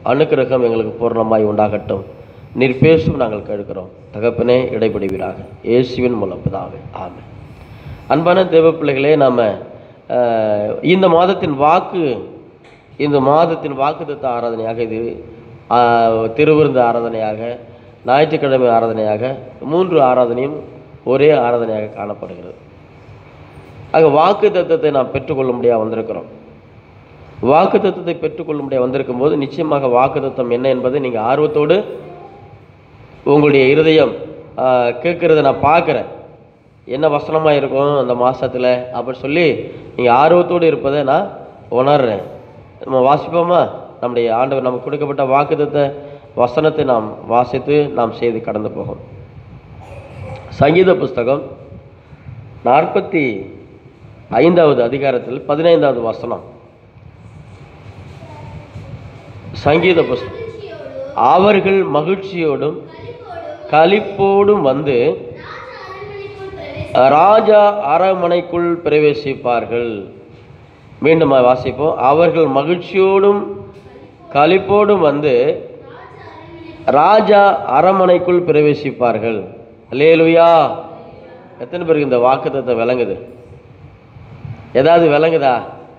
அனுக்கிரகம் எங்களுக்கு பூர்ணமாய் உண்டாகட்டும் நீர் பேசும் நாங்கள் கேட்கிறோம் தகப்பனே இடைபடுவீராக இயேசுவின் மூலம் பிதாவே ஆமென் அன்பான தேவ பிள்ளைகளே நாம் இந்த மாதத்தின் வாக்கு இந்த மாதத்தின் வாக்குத்தத்த ஆராதனையாக இது ஆஹ், திருவிருந்து ஆராதனையாக ஞாயிற்றுக்கிழமை ஆராதனையாக மூன்று ஆராதனையும் ஒரே ஆராதனையாக காணப்படுகிறது ஆக வாக்கு தத்துவத்தை நாம் பெற்றுக்கொள்ள முடியாது வந்திருக்கிறோம் வாக்கு தத்துவத்தை பெற்றுக்கொள்ள முடியாது வந்திருக்கும் போது நிச்சயமாக வாக்கு தத்துவம் என்ன என்பதை நீங்கள் ஆர்வத்தோடு உங்களுடைய இருதயம் கேட்குறத நான் பார்க்குறேன் என்ன வசனமாக இருக்கும் அந்த மாதத்தில் அப்படின்னு சொல்லி நீங்கள் ஆர்வத்தோடு இருப்பதை நான் உணர்றேன் நம்ம வாசிப்போமா நம்முடைய ஆண்டவர் நமக்கு கொடுக்கப்பட்ட வாக்குத்தத்த வசனத்தை நாம் வாசித்து நாம் செய்து கடந்து போகும் சங்கீத புஸ்தகம் நாற்பத்தி ஐந்தாவது அதிகாரத்தில் பதினைந்தாவது வசனம் சங்கீத புஸ்தகம் அவர்கள் மகிழ்ச்சியோடும் களிப்போடும் வந்து ராஜா அரண்மனைக்குள் பிரவேசிப்பார்கள் மீண்டும் வாசிப்போம் அவர்கள் மகிழ்ச்சியோடும் களிப்போடும் வந்து ராஜா அரண்மனைக்குள் பிரவேசிப்பார்கள் அல்லேலுயா எத்தனை பேருக்கு இந்த வாக்குத்தத்தை விளங்குது ஏதாவது விளங்குதா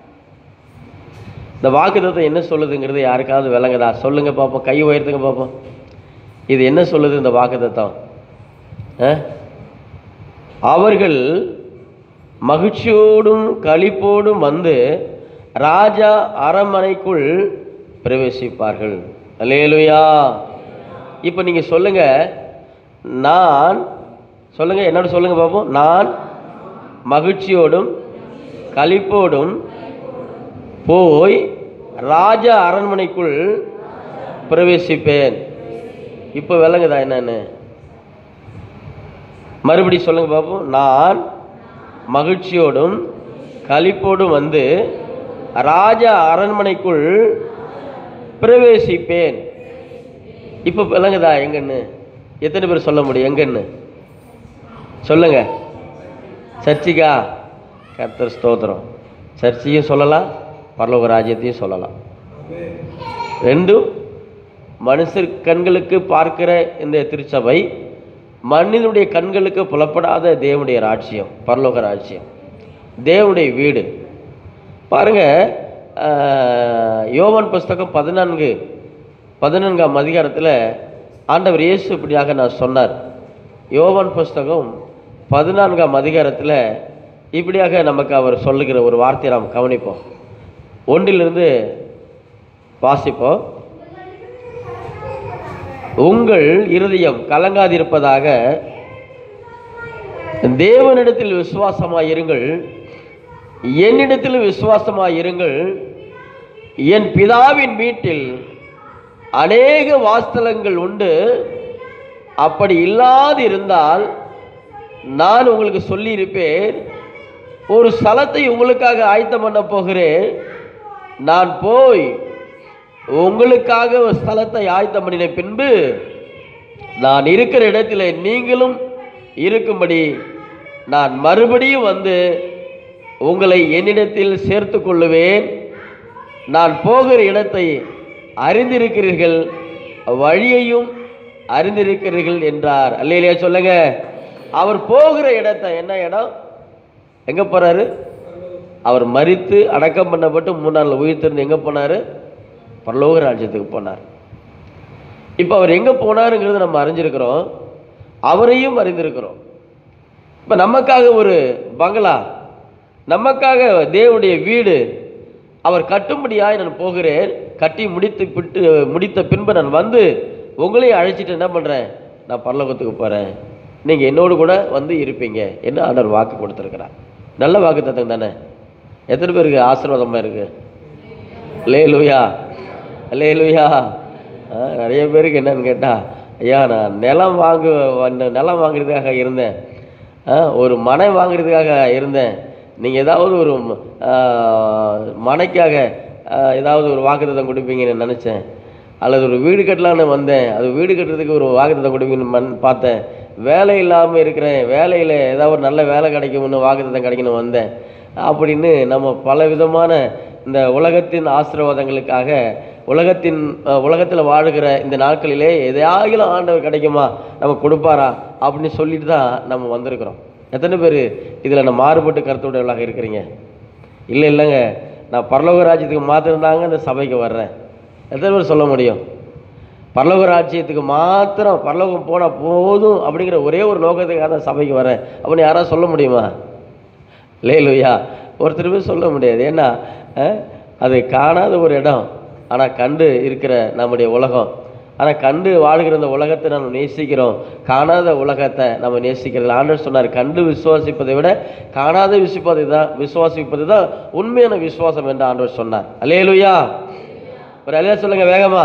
இந்த வாக்குத்தத்தை என்ன சொல்லுதுங்கிறது யாருக்காவது விளங்குதா சொல்லுங்க பார்ப்போம் கை உயர்த்துங்க பார்ப்போம் இது என்ன சொல்லுது இந்த வாக்குத்தத்தம் ஆ அவர்கள் மகிழ்ச்சியோடும் களிப்போடும் வந்து ராஜா அரண்மனைக்குள் பிரவேசிப்பார்கள் அல்லேலுயா இப்போ நீங்கள் சொல்லுங்க நான் சொல்லுங்க என்னோட சொல்லுங்க பார்ப்போம் நான் மகிழ்ச்சியோடும் களிப்போடும் போய் ராஜா அரண்மனைக்குள் பிரவேசிப்பேன் இப்போ விளங்குதா என்னன்னு மறுபடி சொல்லுங்க பார்ப்போம் நான் மகிழ்ச்சியோடும் களிப்போடும் வந்து ராஜா அரண்மனைக்குள் பிரவேசிப்பேன் இப்போ விளங்குதா எங்கன்னு எத்தனை பேர் சொல்ல முடியும் எங்கன்னு சொல்லுங்க சர்ச்சிக்கா கர்த்தர் ஸ்தோத்திரம் சர்ச்சையும் சொல்லலாம் பரலோக ராஜ்யத்தையும் சொல்லலாம் ரெண்டும் மனுஷர் கண்களுக்கு பார்க்கிற இந்த திருச்சபை மனிதனுடைய கண்களுக்கு புலப்படாத தேவனுடைய ராஜ்யம் பரலோக ராஜ்யம் தேவனுடைய வீடு பாருங்க ஆஹ், யோவான் புஸ்தகம் பதினான்கு பதினான்காம் அதிகாரத்தில் ஆண்டவர் இயேசு இப்படியாக நான் சொன்னார் யோவான் புஸ்தகம் பதினான்காம் அதிகாரத்தில் இப்படியாக நமக்கு அவர் சொல்லுகிற ஒரு வார்த்தையை நாம் கவனிப்போம் ஒன்றிலிருந்து வாசிப்போம் உங்கள் இருதயம் கலங்காதிருப்பதாக தேவனிடத்தில் விசுவாசமாயிருங்கள் என்னிடத்தில் விசுவாசமாயிருங்கள் என் பிதாவின் வீட்டில் அநேக வாஸ்தலங்கள் உண்டு அப்படி இல்லாது இருந்தால் நான் உங்களுக்கு சொல்லியிருப்பேன் ஒரு ஸ்தலத்தை உங்களுக்காக ஆயத்தம் பண்ண போகிறேன் நான் போய் உங்களுக்காக ஒரு ஸ்தலத்தை ஆயத்தம் பண்ணின பின்பு நான் இருக்கிற இடத்துல நீங்களும் இருக்கும்படி நான் மறுபடியும் வந்து உங்களை என்னிடத்தில் சேர்த்து கொள்ளுவேன் நான் போகிற இடத்தை அறிந்திருக்கிறீர்கள் வழியையும் அறிந்திருக்கிறீர்கள் என்றார் அல்லையிலையா சொல்லுங்க அவர் போகிற இடத்தை என்ன இடம் எங்க போறாரு அவர் மரித்து அடக்கம் பண்ணப்பட்டு மூணு நாள் உயிர் திறந்து எங்க போனாரு பரலோக ராஜ்யத்துக்கு போனார் இப்போ அவர் எங்க போனாருங்கிறது நம்ம அறிஞ்சிருக்கிறோம் அவரையும் அறிந்திருக்கிறோம் இப்போ நமக்காக ஒரு பங்களா நமக்காக தேவனுடைய வீடு அவர் கட்டும்படியாய் நான் போகிறேன் கட்டி முடித்து விட்டு முடித்த பின்பு நான் வந்து உங்களையும் அழைச்சிட்டு என்ன பண்ணுறேன் நான் பரலோகத்துக்கு போகிறேன் நீங்கள் என்னோடு கூட வந்து இருப்பீங்க என்ன ஆண்டவர் வாக்கு கொடுத்துருக்கிறார் நல்ல வாக்கு தத்தம் தானே எத்தனை பேருக்கு ஆசீர்வாதமாக இருக்கு லே லூயா லே லூயா நிறைய பேருக்கு என்னன்னு கேட்டால் ஐயா நான் நிலம் வாங்கு வந்த- நிலம் வாங்குறதுக்காக இருந்தேன் ஆ, ஒரு மனை வாங்குறதுக்காக இருந்தேன் நீங்கள் ஏதாவது ஒரு ஆ, மனைக்காக ஆ, ஏதாவது ஒரு வாக்குத்தத்தம் கொடுப்பீங்கன்னு நினச்சேன் அல்லது ஒரு வீடு கட்டலான்னு வந்தேன் அது வீடு கட்டுறதுக்கு ஒரு வாக்குத்தத்தம் கொடுப்பீங்கன்னு மன் பார்த்தேன் வேலை இல்லாமல் இருக்கிறேன் வேலையில் ஏதாவது ஒரு நல்ல வேலை கிடைக்கும்னு வாக்குத்தத்தம் கிடைக்கணும் வந்தேன் அப்படின்னு நம்ம பல விதமான இந்த உலகத்தின் ஆசீர்வாதங்களுக்காக உலகத்தின் உலகத்தில் வாழுகிற இந்த நாட்களிலே எதையாகிலும் ஆண்டவர் கிடைக்குமா நம்ம கொடுப்பாரா அப்படின்னு சொல்லிட்டு தான் நம்ம வந்திருக்கிறோம் எத்தனை பேர் இதில் நான் மாறுபட்டு கருத்துடையவர்களாக இருக்கிறீங்க இல்லை இல்லைங்க நான் பரலோக ராஜ்யத்துக்கு மாத்திரம்தாங்க இந்த சபைக்கு வர்றேன் எத்தனை பேர் சொல்ல முடியும் பரலோக ராஜ்யத்துக்கு மாத்திரம் பரலோகம் போனால் போதும் அப்படிங்கிற ஒரே ஒரு நோக்கத்துக்காக தான் சபைக்கு வரேன் அப்படின்னு யாராவது சொல்ல முடியுமா லேலுயா ஒருத்தருமே சொல்ல முடியாது ஏன்னா அஹ், அது காணாத ஒரு இடம் ஆனால் கண்டு இருக்கிற நம்முடைய உலகம் ஆனால் கண்டு வாழ்கிற இந்த உலகத்தை நம்ம நேசிக்கிறோம் காணாத உலகத்தை நம்ம நேசிக்கிறது ஆண்டவர் சொன்னார் கண்டு விசுவாசிப்பதை விட காணாத விசுவாசி தான் விசுவாசிப்பது தான் உண்மையான விசுவாசம் என்று ஆண்டவர் சொன்னார் அல்லேலுயா ஒரு அலையா சொல்லுங்க வேகமா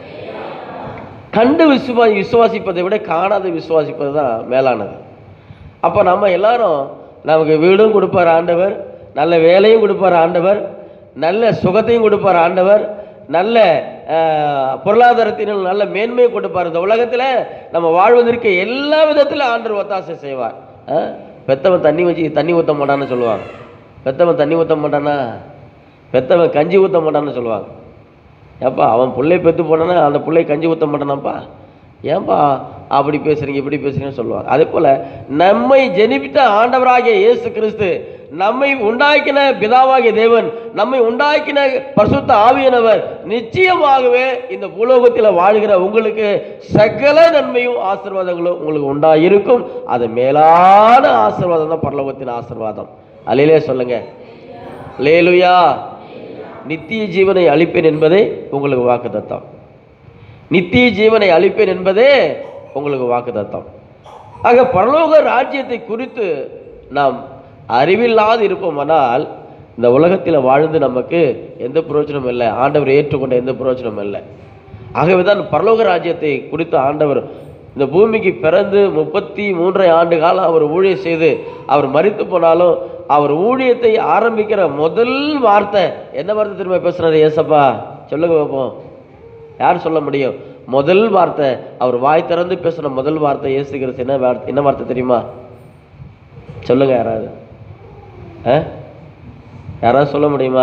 கண்டு விசுவா விசுவாசிப்பதை விட காணாத விசுவாசிப்பது தான் மேலானது அப்போ நம்ம எல்லாரும் நமக்கு வீடும் கொடுப்பார் ஆண்டவர் நல்ல வேலையும் கொடுப்பார் ஆண்டவர் நல்ல சுகத்தையும் கொடுப்பார் ஆண்டவர் நல்ல அஹ், பொருளாதாரத்திலும் நல்ல மேன்மையை கொடுப்பார் இந்த உலகத்தில் நம்ம வாழ்வதற்கு எல்லா விதத்திலும் ஆண்டவர் ஒத்தாசை செய்வார் அஹ், பெத்தவன் தண்ணி வச்சு தண்ணி ஊற்ற மாட்டான்னு சொல்லுவாங்க பெத்தவன் தண்ணி ஊற்ற மாட்டானா பெத்தவன் கஞ்சி ஊற்ற மாட்டான்னு சொல்லுவாங்க ஏப்பா அவன் பிள்ளை பெற்று போனானா அந்த பிள்ளை கஞ்சி ஊற்ற மாட்டானாப்பா ஏன்பா அப்படி பேசுறீங்க இப்படி பேசுறீங்கன்னு சொல்லுவாங்க அதே போல நம்மை ஜெனிப்பித்த ஆண்டவராகிய இயேசு கிறிஸ்து நம்மை உண்டாக்கின பிதாவாகிய தேவன் நம்மை உண்டாக்கின பரிசுத்த ஆவியானவர் நிச்சயமாகவே இந்த பூலோகத்தில் வாழ்கிற உங்களுக்கு சகல நன்மையும் ஆசீர்வாதங்களும் உங்களுக்கு உண்டாயிருக்கும் அது மேலான ஆசீர்வாதம் தான் பரலோகத்தின் ஆசீர்வாதம் அலையிலே சொல்லுங்க லேலுயா நித்திய ஜீவனை அளிப்பேன் என்பதே உங்களுக்கு வாக்குத்தத்தம் நித்திய ஜீவனை அளிப்பேன் என்பதே உங்களுக்கு வாக்குத்தத்தம் ஆக பரலோக ராஜ்யத்தை குறித்து நாம் அறிவில்லாது இருப்போமானால் இந்த உலகத்தில் வாழ்ந்து நமக்கு எந்த பிரயோஜனமும் இல்லை ஆண்டவர் ஏற்றுக்கொண்ட எந்த பிரயோஜனமும் இல்லை ஆகவே தான் பரலோக ராஜ்யத்தை குறித்து ஆண்டவர் இந்த பூமிக்கு பிறந்து முப்பத்தி மூன்றை ஆண்டு காலம் அவர் ஊழியம் செய்து அவர் மரித்து போனாலும் அவர் ஊழியத்தை ஆரம்பிக்கிற முதல் வார்த்தை என்ன வார்த்தை திரும்ப பேசுறாரு ஏசப்பா சொல்லுங்க பார்ப்போம் யார் சொல்ல முடியும் முதல் வார்த்தை அவர் வாய் திறந்து பேசுன முதல் வார்த்தை இயேசு கிறிஸ்து என்ன வார்த்தை என்ன வார்த்தை தெரியுமா சொல்லுங்க யாராவது ஆ யாராவது சொல்ல முடியுமா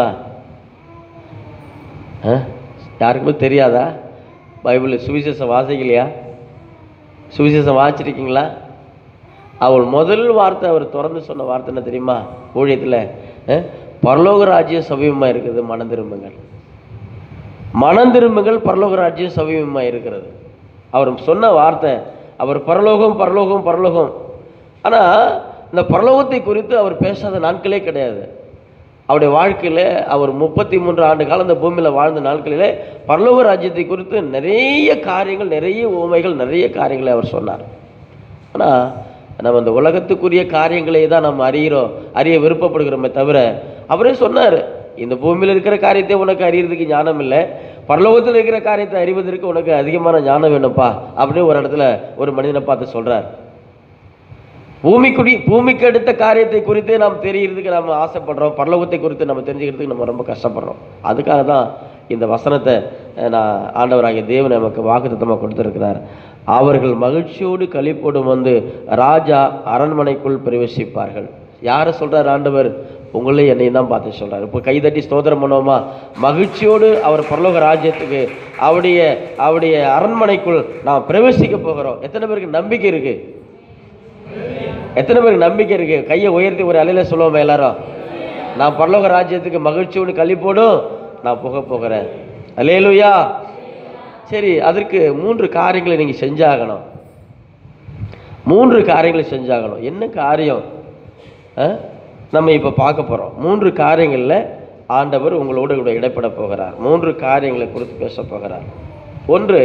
ஆ யாருக்குமே தெரியாதா பைபிள் சுவிசேஷம் வாசிக்கலையா சுவிசேஷம் வாசிச்சிருக்கீங்களா அவள் முதல் வார்த்தை அவர் திறந்து சொன்ன வார்த்தை என்ன தெரியுமா ஊழியத்தில் அஹ், பரலோக ராஜ்யம் சமீபமாக இருக்குது மனம் திரும்புங்கள் மனம் திரும்புங்கள் பரலோக ராஜ்யம் சமீபமாக இருக்கிறது அவர் சொன்ன வார்த்தை அவர் பரலோகம் பரலோகம் பரலோகம் ஆனால் இந்த பரலோகத்தை குறித்து அவர் பேசாத நாட்களே கிடையாது அவருடைய வாழ்க்கையில் அவர் முப்பத்தி மூன்று ஆண்டு காலம் இந்த பூமியில் வாழ்ந்த நாட்களிலே பரலோக ராஜ்யத்தை குறித்து நிறைய காரியங்கள் நிறைய உவமைகள் நிறைய காரியங்களை அவர் சொன்னார் ஆனால் நம்ம இந்த உலகத்துக்குரிய காரியங்களை தான் நம்ம அறிகிறோம் அறிய விருப்பப்படுகிறோமே தவிர அவரே சொன்னார் இந்த பூமியில் இருக்கிற காரியத்தை உனக்கு அறியறதுக்கு ஞானம் இல்லை பரலோகத்தில் இருக்கிற காரியத்தை அறிவதற்கு உனக்கு அதிகமான ஞானம் வேணும்ப்பா அப்படின்னு ஒரு இடத்துல ஒரு மனிதனை பார்த்து சொல்றார் பூமிக்குடி பூமிக்கு அடுத்த காரியத்தை குறித்து நாம் தெரியறதுக்கு நம்ம ஆசைப்படுறோம் பரலோகத்தை குறித்து நம்ம தெரிஞ்சுக்கிறதுக்கு நம்ம ரொம்ப கஷ்டப்படுறோம் அதுக்காக தான் இந்த வசனத்தை அஹ், நான் ஆண்டவராகிய தேவன் நமக்கு வாக்குத்தத்தமாக கொடுத்திருக்கிறார் அவர்கள் மகிழ்ச்சியோடு களிப்போடு வந்து ராஜா அரண்மனைக்குள் பிரவேசிப்பார்கள் யாரை சொல்றார் ஆண்டவர் உங்களே என்னையும் தான் பார்த்து சொல்றாரு இப்போ கைதட்டி ஸ்தோத்திரம் பண்ணுவோமா மகிழ்ச்சியோடு அவர் பரலோக ராஜ்யத்துக்கு அவருடைய அவருடைய அரண்மனைக்குள் நாம் பிரவேசிக்க போகிறோம் எத்தனை பேருக்கு நம்பிக்கை இருக்கு எத்தனை பேருக்கு நம்பிக்கை இருக்கு கையை உயர்த்தி ஒரு அலையில சொல்லுவோம் எல்லாரும் நான் பரலோக ராஜ்யத்துக்கு மகிழ்ச்சியோடு கழிப்போடும் நான் புக போகிறேன் அலேலுயா சரி அதற்கு மூன்று காரியங்களை நீங்க செஞ்சாகணும் மூன்று காரியங்களை செஞ்சாகணும் என்ன காரியம் ஆ? நம்ம இப்போ பார்க்க போறோம் மூன்று காரியங்களில் ஆண்டவர் உங்களோடு கூட இடைப்பட போகிறார் மூன்று காரியங்களை குறித்து பேச போகிறார் ஒன்று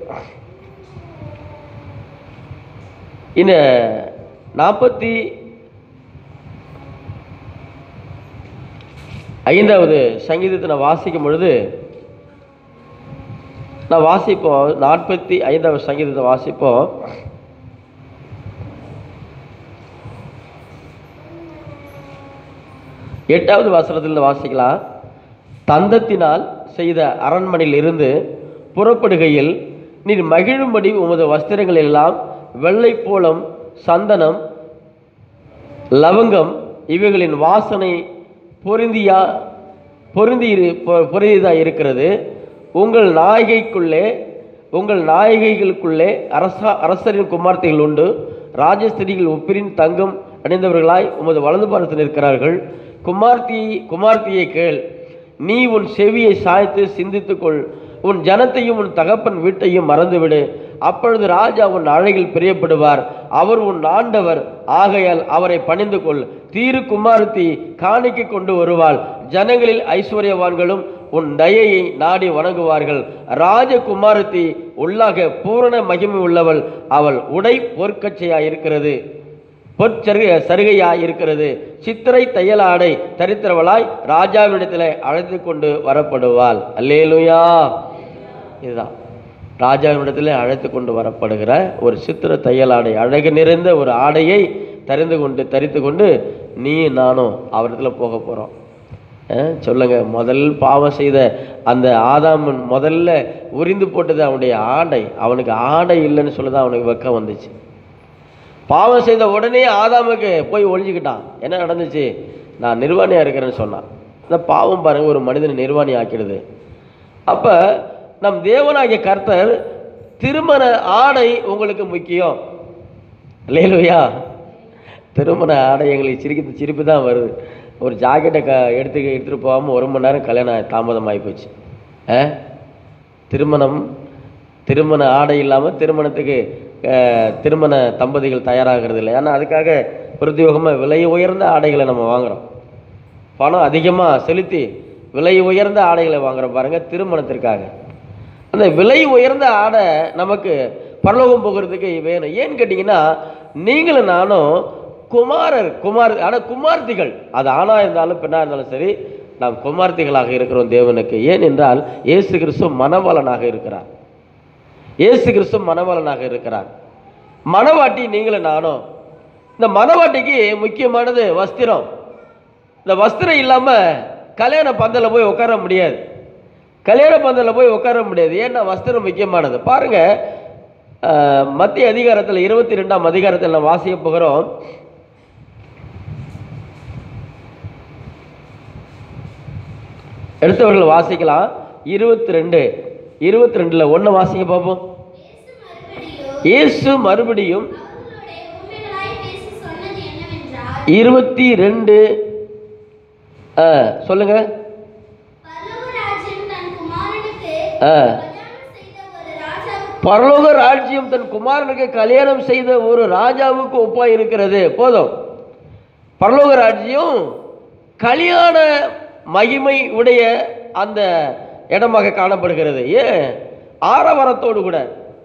இந்த நாற்பத்தி ஐந்தாவது சங்கீதத்தை நான் வாசிக்கும் பொழுது நான் வாசிப்போம் நாற்பத்தி ஐந்தாவது சங்கீதத்தை வாசிப்போம் எட்டாவது வசனத்தில் வாசிக்கலாம் தந்தத்தினால் செய்த அரண்மனையில் இருந்து புறப்படுகையில் நீர் மகிழும்படி உமது வஸ்திரங்கள் எல்லாம் வெள்ளை போலம் சந்தனம் லவங்கம் இவைகளின் வாசனை பொருந்தியா பொருந்தி இரு பொ- பொருந்தியதா இருக்கிறது உங்கள் நாயகைக்குள்ளே உங்கள் நாயகைகளுக்குள்ளே அரசா அரசரின் குமார்த்திகள் உண்டு ராஜஸ்திரிகள் ஒப்பிரின் தங்கம் அணிந்தவர்களாய் உமது வலது பாரத்தில் இருக்கிறார்கள் குமார்த்தி குமார்த்தியை கேள் நீ உன் செவியை சாய்த்து சிந்தித்துக்கொள் உன் ஜனத்தையும் உன் தகப்பன் வீட்டையும் மறந்துவிடு அப்பொழுது ராஜா உன் அழகில் பிரியப்படுவார் அவர் உன் ஆண்டவர் ஆகையால் அவரை பணிந்து கொள் தீரு குமாரத்தி காணிக்கை கொண்டு வருவாள் ஜனங்களில் ஐஸ்வர்யவான்களும் உன் தயையை நாடி வணங்குவார்கள் ராஜகுமாரத்தி உள்ளாக பூரண மகிமை உள்ளவள் அவள் உடை பொற்கச்சையாய் இருக்கிறது பொற்சருக சருகையாய் இருக்கிறது சித்திரை தையல் ஆடை தரித்திரவளாய் ராஜாவினிடத்தில் அழைத்து கொண்டு வரப்படுவாள் அல்லேலுயா இதுதான் ராஜாவினிடத்தில் அழைத்து கொண்டு வரப்படுகிற ஒரு சித்திர தையல் ஆடை அழகு நிறைந்த ஒரு ஆடையை தரிந்து கொண்டு தரித்து கொண்டு நீ நானும் அவரிடத்துல போக போகிறோம் சொல்லுங்க முதல் பாவம் செய்த அந்த ஆதாமன் முதல்ல உரிந்து போட்டது அவனுடைய ஆடை அவனுக்கு ஆடை இல்லைன்னு சொல்லி தான் அவனுக்கு வெக்கம் வந்துச்சு பாவம் செய்த உடனே ஆதாமுக்கு போய் ஒழிஞ்சுக்கிட்டான் என்ன நடந்துச்சு நான் நிர்வாணியாக இருக்கிறேன்னு சொன்னான் இந்த பாவம் பாருங்க ஒரு மனிதனை நிர்வாணி ஆக்கிடுது அப்போ நம் தேவனாகிய கர்த்தர் திருமண ஆடை உங்களுக்கு முக்கியம் இல்லையா திருமண ஆடை எங்களுக்கு சிரிக்க சிரிப்பு தான் வருது ஒரு ஜாக்கெட்டை க எடுத்து எடுத்துகிட்டு போகாமல் ஒரு மணி நேரம் கல்யாணம் தாமதம் ஆகி போச்சு ஆ திருமணம் திருமண ஆடை இல்லாமல் திருமணத்துக்கு அஹ், திருமண தம்பதிகள் தயாராகிறது இல்லை ஏன்னா அதுக்காக பிரத்யோகமாக விலை உயர்ந்த ஆடைகளை நம்ம வாங்குறோம் பணம் அதிகமாக செலுத்தி விலை உயர்ந்த ஆடைகளை வாங்குறோம் பாருங்க திருமணத்திற்காக அந்த விலை உயர்ந்த ஆடை நமக்கு பரலோகம் போகிறதுக்கு வேணும் ஏன்னு கேட்டிங்கன்னா நீங்களும் நானும் குமாரர் குமார் ஆனால் குமார்த்திகள் அது ஆணாக இருந்தாலும் பெண்ணாக இருந்தாலும் சரி நாம் குமார்த்திகளாக இருக்கிறோம் தேவனுக்கு ஏன் என்றால் இயேசு கிறிஸ்து மணவாளனாக இருக்கிறார் இயேசு கிறிஸ்து மணவாளனாக இருக்கிறார் மணவாட்டி நீங்களும் நானும் இந்த மணவாட்டிக்கு முக்கியமானது வஸ்திரம் இந்த வஸ்திரம் இல்லாமல் கல்யாண பந்தலில் போய் உட்கார முடியாது கல்யாண பந்தலில் போய் உட்கார முடியாது ஏன்னா வஸ்திரம் முக்கியமானது பாருங்க அஹ், மத்திய அதிகாரத்தில் இருபத்தி ரெண்டாம் அதிகாரத்தில் நம்ம வாசிக்க போகிறோம் எடுத்தவர்கள் வாசிக்கலாம் இருபத்தி ரெண்டு இருபத்தி ரெண்டில் ஒன்று வாசிக்க பார்ப்போம் இயேசு மறுபடியும் அவர்களுடைய உண்மைகளாய் பேசி சொன்னது என்னவென்றால் இருபத்தி ரெண்டு ஆ சொல்லுங்க பரலோக ராஜ்யம் தன் குமாரனுக்கு ஆ கல்யாணம் செய்த ஒரு ராஜாவுக்கு பரலோக ராஜ்யம் தன் குமாரனுக்கு கல்யாணம் செய்த ஒரு ராஜாவுக்கு ஒப்பா இருக்கிறது போதும் பரலோக ராஜ்யம் கல்யாண மகிமை உடைய அந்த இடமாக காணப்படுகிறது ஏன் ஆரவாரத்தோடு கூட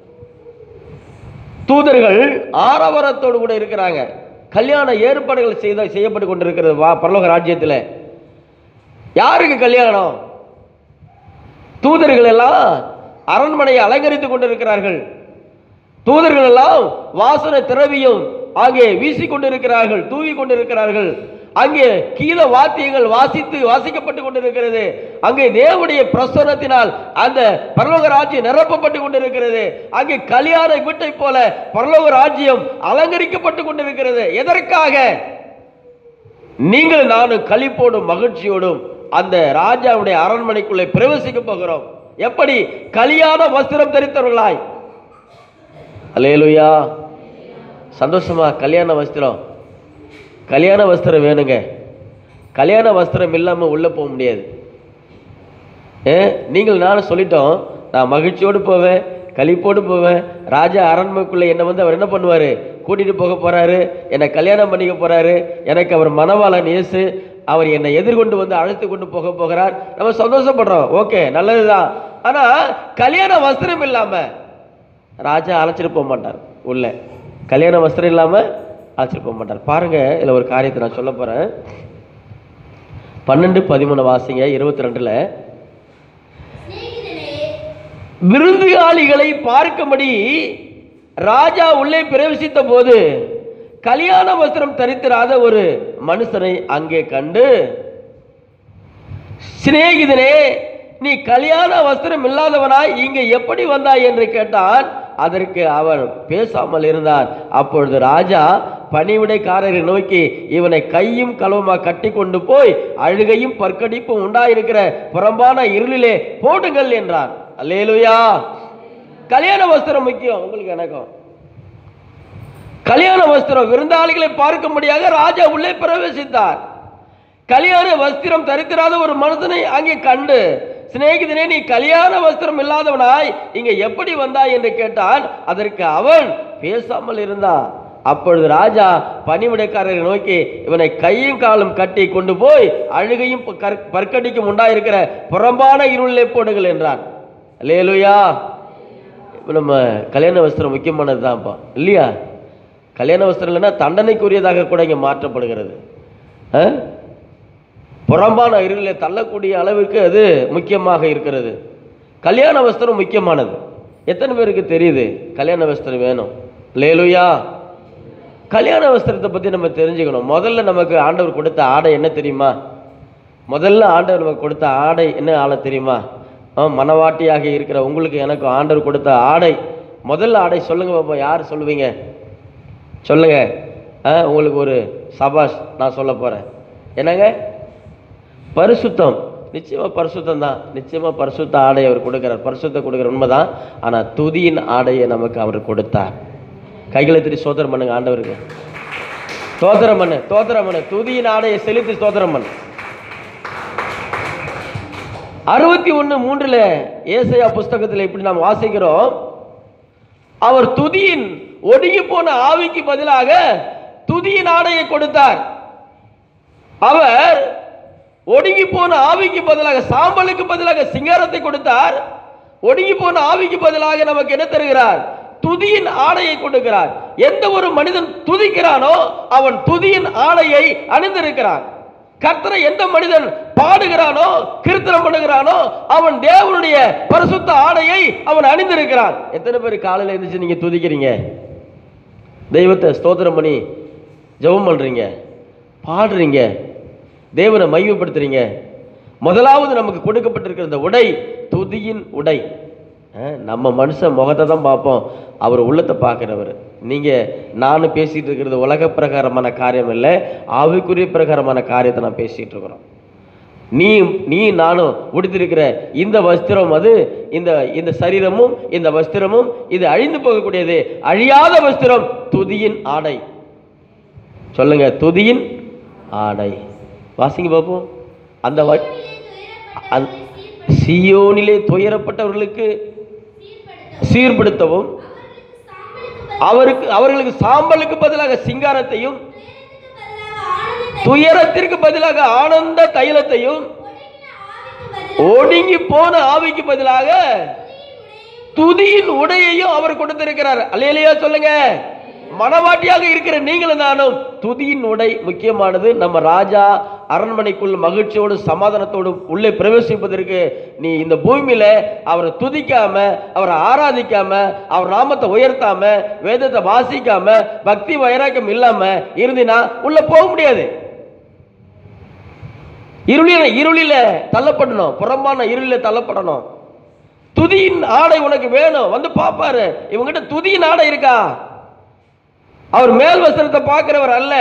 தூதர்கள் ஆரவாரத்தோடு கூட இருக்கிறாங்க கல்யாண ஏற்பாடுகள் செய்த செய்யப்பட்டு கொண்டிருக்கிறது வா பரலோக ராஜ்யத்தில் யாருக்கு கல்யாணம் தூதர்கள் எல்லாம் அரண்மனையை அலங்கரித்துக் கொண்டிருக்கிறார்கள் தூதர்கள் எல்லாம் வாசனை திரவியம் அங்கே வீசிக் கொண்டிருக்கிறார்கள் தூவி கொண்டிருக்கிறார்கள் அங்கே கீத வாத்தியங்கள் வாசித்து வாசிக்கப்பட்டு கொண்டிருக்கிறது அங்கே தேவனுடைய பிரசன்னத்தினால் அந்த பரலோக ராஜ்யம் நிரப்பப்பட்டு கொண்டிருக்கிறது அங்கே கல்யாண வீட்டை போல பரலோக ராஜ்யம் அலங்கரிக்கப்பட்டு கொண்டிருக்கிறது எதற்காக நீங்கள் நானும் களிப்போடும் மகிழ்ச்சியோடும் அந்த ராஜாவுடைய அரண்மனைக்குள்ளே பிரவேசிக்க போகிறோம் எப்படி கல்யாண வஸ்திரம் தரித்தவர்களாய் அலேலுயா சந்தோஷமா கல்யாண வஸ்திரம் கல்யாண வஸ்திரம் வேணுங்க கல்யாண வஸ்திரம் இல்லாமல் உள்ளே போக முடியாது ஏ நீங்கள் நானும் சொல்லிட்டோம் நான் மகிழ்ச்சியோடு போவேன் களிப்போடு போவேன் ராஜா அரண்மனைக்குள்ளே என்னை வந்து அவர் என்ன பண்ணுவார் கூட்டிகிட்டு போக போகிறாரு என்னை கல்யாணம் பண்ணிக்க போகிறாரு எனக்கு அவர் மணவாளன் இயேசு அவர் என்னை எதிர்கொண்டு வந்து அழைத்து கொண்டு போக போகிறார் நம்ம சந்தோஷப்படுறோம் ஓகே நல்லதுதான் ஆனால் கல்யாண வஸ்திரம் இல்லாமல் ராஜா அழைச்சிட்டு போக மாட்டார் உள்ள கல்யாண வஸ்திரம் இல்லாமல் அழைச்சிட்டு போக மாட்டார் பாருங்க இதில் ஒரு காரியத்தை நான் சொல்ல போகிறேன் பன்னெண்டு பதிமூணு வாசிங்க இருபத்தி ரெண்டில் சிநேகிதனே விருந்துகாலிகளை பார்க்கும்படி ராஜா உள்ளே பிரவேசித்த போது கல்யாண வஸ்திரம் தரித்திராத ஒரு மனுஷனை அங்கே கண்டு சிநேகிதனே நீ கல்யாண வஸ்திரம் இல்லாதவனாய் இங்கே எப்படி வந்தாய் என்று கேட்டான் அதற்கு அவன் பேசாமல் இருந்தான் அப்பொழுது ராஜா பணிவிடைக்காரரை நோக்கி இவனை கையும் களவுமா கட்டி கொண்டு போய் அழுகையும் பற்கடிப்பும் உண்டாயிருக்கிற புறம்பான இருளிலே போடுங்கள் என்றான் அல்லேலுயா கல்யாண வஸ்திரம் முக்கியம் உங்களுக்கு எனக்கும் கல்யாண வஸ்திரம் விருந்தாளிகளை பார்க்கும்படியாக ராஜா உள்ளே பிரவேசித்தார் கல்யாண வஸ்திரம் தரித்திராத ஒரு மனுஷனை அங்கே கண்டு சிநேகிதனே நீ கல்யாண வஸ்திரம் இல்லாதவனாய் இங்க எப்படி வந்தாய் என்று கேட்டான் அதற்கு அவன் பேசாமல் இருந்தான் அப்பொழுது ராஜா பணிவிடைக்காரரை நோக்கி இவனை கையும் காலும் கட்டி கொண்டு போய் அழுகையும் கற்- பற்கடிக்கும் உண்டாயிருக்கிற புறம்பான இருளிலே போடுங்கள் என்றான் லேலுயா இப்போ நம்ம கல்யாண வஸ்திரம் முக்கியமானது தான்ப்பா இல்லையா கல்யாண வஸ்திரம் இல்லைன்னா தண்டனைக்குரியதாக கூட இங்கே மாற்றப்படுகிறது ஆ? புறம்பான இருளிலே தள்ளக்கூடிய அளவுக்கு அது முக்கியமாக இருக்கிறது கல்யாண வஸ்திரம் முக்கியமானது எத்தனை பேருக்கு தெரியுது கல்யாண வஸ்திரம் வேணும் லேலுயா கல்யாண வஸ்திரத்தை பற்றி நம்ம தெரிஞ்சுக்கணும் முதல்ல நமக்கு ஆண்டவர் கொடுத்த ஆடை என்ன தெரியுமா முதல்ல ஆண்டவர் நமக்கு கொடுத்த ஆடை என்ன ஆடை தெரியுமா ஆ, மணவாட்டியாக இருக்கிற உங்களுக்கு எனக்கு ஆண்டவர் கொடுத்த ஆடை முதல்ல ஆடை சொல்லுங்க பாப்போம் யார் சொல்லுவீங்க சொல்லுங்க ஆ, உங்களுக்கு ஒரு சபாஷ் நான் சொல்ல போறேன் என்னங்க பரிசுத்தம் நிச்சயமா பரிசுத்தம் தான் நிச்சயமா பரிசுத்த ஆடை அவர் கொடுக்கிறார் பரிசுத்த கொடுக்கிற உண்மைதான் ஆனா துதியின் ஆடையை நமக்கு அவர் கொடுத்தார் கைகளை திரி சோதரம் பண்ணுங்க ஆண்டவருக்கு ஸ்தோத்திரம் பண்ணு ஸ்தோத்திரம் பண்ணு துதியின் ஆடையை செலுத்தி ஸ்தோத்திரம் பண்ணு அறுபத்தி ஒன்று மூன்றுல ஏசையா புஸ்தகத்தில் இப்படி நாம் வாசிக்கிறோம் அவர் துதியின் ஒடுங்கி போன ஆவிக்கு பதிலாக துதியின் ஆடையை கொடுத்தார் அவர் ஒடுங்கி போன ஆவிக்கு பதிலாக சாம்பலுக்கு பதிலாக சிங்காரத்தை கொடுத்தார் ஒடுங்கி போன ஆவிக்கு பதிலாக நமக்கு என்ன தருகிறார் துதியின் ஆடையை கொடுக்கிறார் எந்த ஒரு மனிதன் துதிக்கிறானோ அவன் துதியின் ஆடையை அணிந்திருக்கிறான் கர்த்தரை எந்த மனிதன் பாடுகிறானோ கீர்த்தனம் பண்ணுகிறானோ அவன் தேவனுடைய பரிசுத்த ஆடையை அவன் அணிந்திருக்கிறான் எத்தனை பேர் காலையில் எழுந்திரிச்சு நீங்க துதிக்கிறீங்க தெய்வத்தை ஸ்தோத்திரம் பண்ணி ஜெபம் பண்றீங்க பாடுறீங்க தேவனை மையப்படுத்துறீங்க முதலாவது நமக்கு கொடுக்கப்பட்டிருக்கிற இந்த உடை துதியின் உடை அஹ், நம்ம மனுஷன் முகத்தை தான் பார்ப்போம் அவர் உள்ளத்தை பார்க்கிறவர் நீங்க நானும் பேசிட்டு இருக்கிறது உலக பிரகாரமான காரியம் இல்லை ஆவிக்குரிய பிரகாரமான காரியத்தை நான் பேசிட்டு இருக்கிறோம் நீ நீ நானும் உடுத்திருக்கிற இந்த வஸ்திரம் அது இந்த இந்த சரீரமும் இந்த வஸ்திரமும் இது அழிந்து போகக்கூடியது அழியாத வஸ்திரம் துதியின் ஆடை சொல்லுங்க துதியின் ஆடை வாசிங்க பார்ப்போம் அந்த வ- அந்த- சியோனிலே துயரப்பட்டவர்களுக்கு சீர்படுத்தவும் அவருக்கு அவர்களுக்கு சாம்பலுக்கு பதிலாக சிங்காரத்தையும் துயரத்திற்கு பதிலாக ஆனந்த தைலத்தையும் ஒடுங்கி போன ஆவிக்கு பதிலாக துதியின் உடையையும் அவர் கொடுத்திருக்கிறார் அல்லையா சொல்லுங்க மனவாட்டியாக இருக்கிற நீங்களும் நானும் துதியின் உடை முக்கியமானது நம்ம ராஜா அரண்மனைக்குள் மகிழ்ச்சியோடு சமாதானத்தோடு உள்ளே பிரவேசிப்பதற்கு நீ இந்த பூமியில அவரை துதிக்காம அவரை ஆராதிக்காம அவர் நாமத்தை உயர்த்தாம வேதத்தை வாசிக்காம பக்தி வைராக்கியம் இல்லாம இருந்தினா உள்ள போக முடியாது இருளில இருளில தள்ளப்படணும் புறம்பான இருளில தள்ளப்படணும் துதியின் ஆடை உனக்கு வேணும் வந்து பாப்பாரு இவங்கிட்ட துதியின் ஆடை இருக்கா அவர் மேல் வஸ்திரத்தை பார்க்கிறவர் அல்ல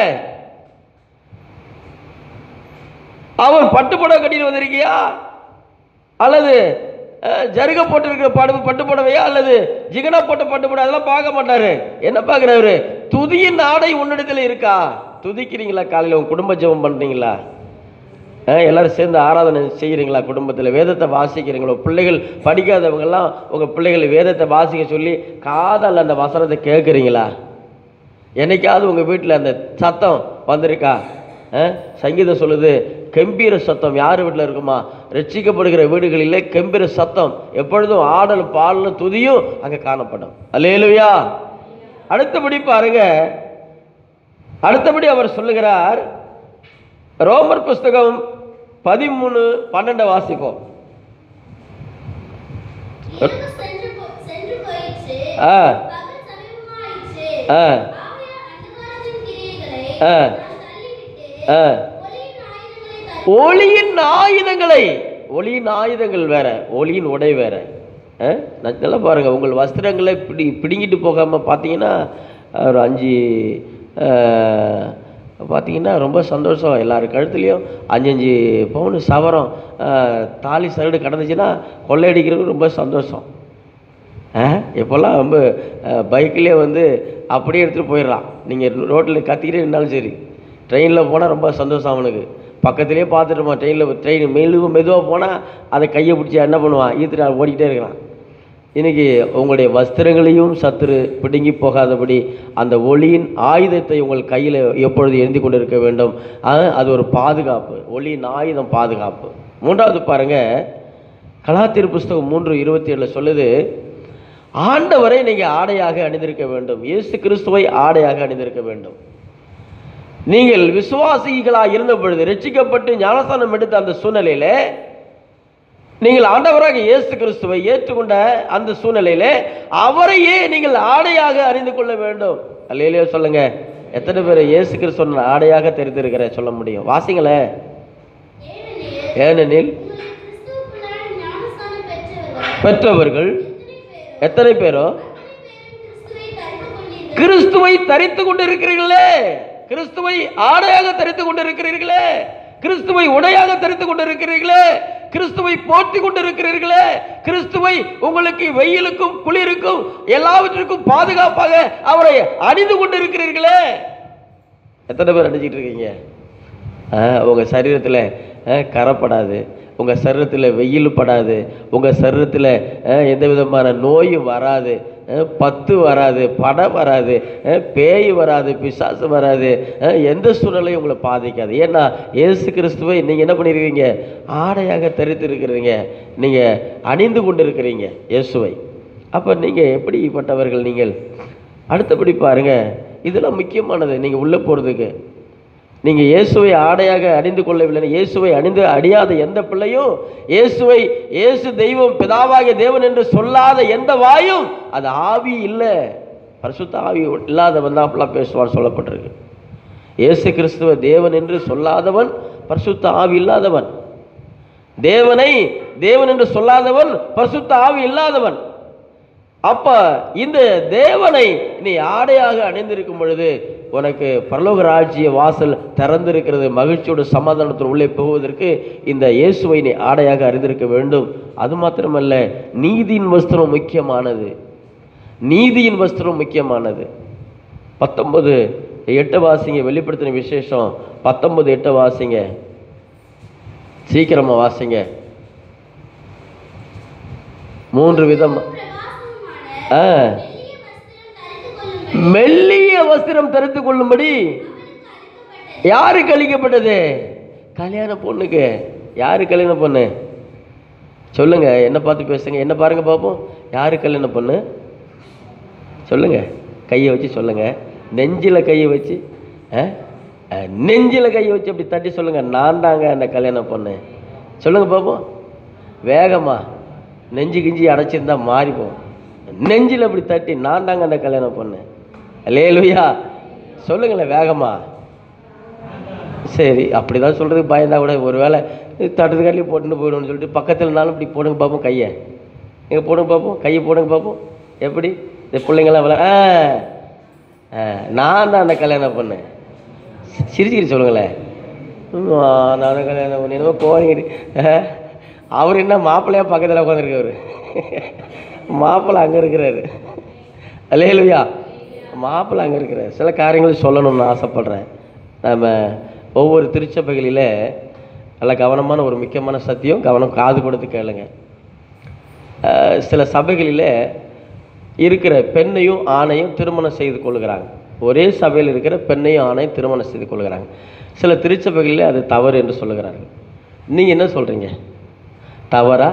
அவர் பட்டு புடவை கட்டிட்டு வந்திருக்கியா அல்லது அஹ், ஜருக போட்டிருக்கிற படு பட்டு புடவையா அல்லது ஜிகனா போட்ட பட்டு புடவை அதெல்லாம் பார்க்க மாட்டாரு என்ன பார்க்குறவரு துதியின் ஆடை உன்னிடத்தில் இருக்கா துதிக்கிறீங்களா காலையில் உங்க குடும்ப ஜெபம் பண்றீங்களா அஹ், எல்லாரும் சேர்ந்து ஆராதனை செய்கிறீங்களா குடும்பத்தில் வேதத்தை வாசிக்கிறீங்களா பிள்ளைகள் படிக்காதவங்கெல்லாம் உங்கள் பிள்ளைகள் வேதத்தை வாசிக்க சொல்லி காதல் அந்த வசனத்தை கேட்குறீங்களா என்னைக்காவது உங்கள் வீட்டில் அந்த சத்தம் வந்திருக்கா அஹ், சங்கீதம் சொல்லுது கம்பீர சத்தம் யார் வீட்டில் இருக்குமா ரட்சிக்கப்படுகிற வீடுகளிலே கம்பீர சத்தம் எப்பொழுதும் ஆடல் பாடலும் துதியும் அங்கே காணப்படும் அல்லேலுயா அடுத்தபடி பாருங்க அடுத்தபடி அவர் சொல்லுகிறார் ரோமர் புஸ்தகம் பதிமூணு பன்னெண்டை வாசிப்போம் இரவு சென்று போ- சென்று போயிற்று. ஆ பகல் சமீபமாயிற்று. ஆ ஆகையால் அந்தகாரத்தின் கிரியைகளை ஆ. நான் தள்ளிவிட்டு, ஆ ஒளியின் ஆயுதங்களை தரித்து, ஒளியின் ஆயுதங்களை ஒளியின் ஆயுதங்கள் வேற ஒளியின் உடை வேற ஆ? நல்லா பாருங்க உங்கள் வஸ்திரங்களை பிடி பிடுங்கிட்டு போகாம பார்த்தீங்கன்னா ஒரு அஞ்சு பார்த்தீங்கன்னா ரொம்ப சந்தோஷம் எல்லார் கழுத்துலேயும் அஞ்சஞ்சு பவுன் சவரம் அஹ், தாலி சரடு கடந்துச்சுன்னா கொள்ளையடிக்கிறது ரொம்ப சந்தோஷம் ஆ இப்போல்லாம் ரொம்ப பைக்கிலே வந்து அப்படியே எடுத்துகிட்டு போயிடலாம் நீங்கள் ரோட்டில் கத்திக்கிட்டே இருந்தாலும் சரி ட்ரெயினில் போனால் ரொம்ப சந்தோஷம் அவனுக்கு பக்கத்துலேயே பார்த்துட்டுமா ட்ரெயினில் ட்ரெயின் மெதுவாக மெதுவாக போனால் அதை கையை பிடிச்சி என்ன பண்ணுவான் ஈத்துட்டு ஓடிக்கிட்டே இருக்கிறான் இன்னைக்கு உங்களுடைய வஸ்திரங்களையும் சத்துரு பிடுங்கி போகாதபடி அந்த ஒளியின் ஆயுதத்தை உங்கள் கையில் எப்பொழுது ஏந்தி கொண்டு இருக்க வேண்டும் ஆ, அது ஒரு பாதுகாப்பு ஒளியின் ஆயுதம் பாதுகாப்பு மூன்றாவது பாருங்க கலாத்திர புஸ்தகம் மூன்று இருபத்தி ஏழில் சொல்லுது ஆண்டவரை நீங்கள் ஆடையாக அணிந்திருக்க வேண்டும் இயேசு கிறிஸ்துவை ஆடையாக அணிந்திருக்க வேண்டும் நீங்கள் விசுவாசிகளாக இருந்த பொழுது ரட்சிக்கப்பட்டு ஞானஸ்தானம் எடுத்த அந்த சூழ்நிலையில நீங்கள் ஆண்டவராக இயேசு கிறிஸ்துவை ஏற்றுக்கொண்ட அந்த சூழ்நிலையில அவரையே நீங்கள் ஆடையாக அறிந்து கொள்ள வேண்டும் அல்லையிலேயே சொல்லுங்க எத்தனை பேர் இயேசு கிறிஸ்துவ ஆடையாக தெரிந்திருக்கிற சொல்ல முடியும் வாசிங்களேன் ஏனெனில் ஏனெனில் உங்களை கிறிஸ்துவுக்குள்ளாக ஞானஸ்நானம் பெற்றவர்கள் பெற்றவர்கள் எத்தனை எத்தனை பேரோ பேரோ அத்தனை பேரும் கிறிஸ்துவை தரித்துக் கிறிஸ்துவை தரித்து கொண்டீர்கள் கொண்டிருக்கிறீர்களே கிறிஸ்துவை ஆடையாக தரித்து கொண்டிருக்கிறீர்களே கிறிஸ்துவை உடையாக தரித்து கொண்டிருக்கிறீர்களே கிறிஸ்துவை போர்த்தி கொண்டிருக்கிறீர்களே கிறிஸ்துவை உங்களுக்கு வெயிலுக்கும் குளிருக்கும் எல்லாவற்றிற்கும் பாதுகாப்பாக அவரை அணிந்து கொண்டிருக்கிறீர்களே எத்தனை பேர் அணிஞ்சிட்டு இருக்கீங்க ஆ, உங்க சரீரத்தில் கரப்படாது உங்க சரீரத்தில் வெயில் படாது உங்க சரீரத்தில் எந்த விதமான நோயும் வராது ஆ, பத்து வராது படம் வராது ஆ, பேய் வராது பிசாசு வராது ஆ, எந்த சூழ்நிலையும் உங்களை பாதிக்காது ஏன்னா இயேசு கிறிஸ்துவை நீங்கள் என்ன பண்ணியிருக்கீங்க ஆடையாக தரித்து இருக்கிறீங்க நீங்கள் அணிந்து கொண்டு இருக்கிறீங்க இயேசுவை அப்போ நீங்கள் எப்படிப்பட்டவர்கள் நீங்கள் அடுத்தபடி பாருங்க இதெல்லாம் முக்கியமானது நீங்கள் உள்ளே போகிறதுக்கு நீங்கள் இயேசுவை ஆடையாக அணிந்து கொள்ளவில்லை இயேசுவை அணிந்து அடியாத எந்த பிள்ளையும் இயேசுவை இயேசு தெய்வம் பிதாவாகிய தேவன் என்று சொல்லாத எந்த வாயும் அது ஆவி இல்லை பரிசுத்த ஆவி இல்லாதவன் தான் அப்படிலாம் பேசுவான் சொல்லப்பட்டிருக்கு இயேசு கிறிஸ்துவ தேவன் என்று சொல்லாதவன் பரிசுத்த ஆவி இல்லாதவன் தேவனை தேவன் என்று சொல்லாதவன் பரிசுத்த ஆவி இல்லாதவன் அப்ப இந்த தேவனை நீ ஆடையாக அணிந்திருக்கும் பொழுது உனக்கு பரலோக ராஜ்ய வாசல் திறந்திருக்கிறது மகிழ்ச்சியோட சமாதானத்தோடு உள்ளே போவதற்கு இந்த இயேசுவை நீ ஆடையாக அறிந்திருக்க வேண்டும் அது மாத்திரமல்ல நீதியின் வஸ்திரம் முக்கியமானது நீதியின் வஸ்திரம் முக்கியமானது பத்தொன்பது எட்டு வாசிங்க வெளிப்படுத்தின விசேஷம் பத்தொன்பது எட்டு வாசிங்க சீக்கிரமா வாசிங்க மூன்று விதம் பிரகாசமான ஆ மெல்லிய வஸ்திரம் தரித்துக் கொள்ளும்படி மெல்லிய வஸ்திரம் தரித்து கொள்ளும்படி யாருக்கு அளிக்கப்பட்டது கல்யாண பொண்ணுக்கு யாரு கல்யாண பொண்ணு சொல்லுங்க என்ன பார்த்து பேசுங்க என்ன பாருங்க பார்ப்போம் யாரு கல்யாண பொண்ணு சொல்லுங்க கையை வச்சு சொல்லுங்க நெஞ்சில கையை வச்சு ஆ? ஆ, நெஞ்சில கையை வச்சு அப்படி தட்டி சொல்லுங்க நான் தாங்க அந்த கல்யாண பொண்ணு சொல்லுங்க பார்ப்போம் வேகமா நெஞ்சு கிஞ்சி அடைச்சிருந்தா மாறி போகும் நெஞ்சில் அப்படி தட்டி நான் தாங்க அந்த கல்யாண பொண்ணு லேலுயா சொல்லுங்களேன் வேகமா சரி அப்படி தான் சொல்கிறதுக்கு பயந்தா கூட ஒரு வேளை தட்டுக்காட்டிலே போட்டுன்னு போயிடும்னு சொல்லிட்டு பக்கத்தில் இருந்தாலும் இப்படி போடுங்க பார்ப்போம் கையை எங்கே போடுங்க பார்ப்போம் கையை போடுங்க பார்ப்போம் எப்படி இந்த பிள்ளைங்களாம் விளா ஆ ஆ, நான் தான் அந்த கல்யாணம் பண்ணேன் சிரிச்சுக்கிட்டு சொல்லுங்களேன் ம், ஆ, நானும் கல்யாணம் பண்ணி என்னமோ கோரிங்கிட்டு அவர் என்ன மாப்பிள்ளையா பக்கத்தில் உட்காந்துருக்கவர் மாப்பிள்ளை அங்கே இருக்கிறாரு அல்லேலுயா மாப்பிள்ளை அங்கே இருக்கிறார் சில காரியங்களை சொல்லணும்னு ஆசைப்படுறேன் நம்ம ஒவ்வொரு திருச்சபைகளில் நல்ல கவனமான ஒரு முக்கியமான சத்தியம் கவனம் காது கொடுத்து கேளுங்க அஹ், சில சபைகளில் இருக்கிற பெண்ணையும் ஆணையும் திருமணம் செய்து கொள்கிறாங்க ஒரே சபையில் இருக்கிற பெண்ணையும் ஆணையும் திருமணம் செய்து கொள்கிறாங்க சில திருச்சபைகளில் அது தவறு என்று சொல்லுகிறார்கள் நீங்கள் என்ன சொல்கிறீங்க தவறா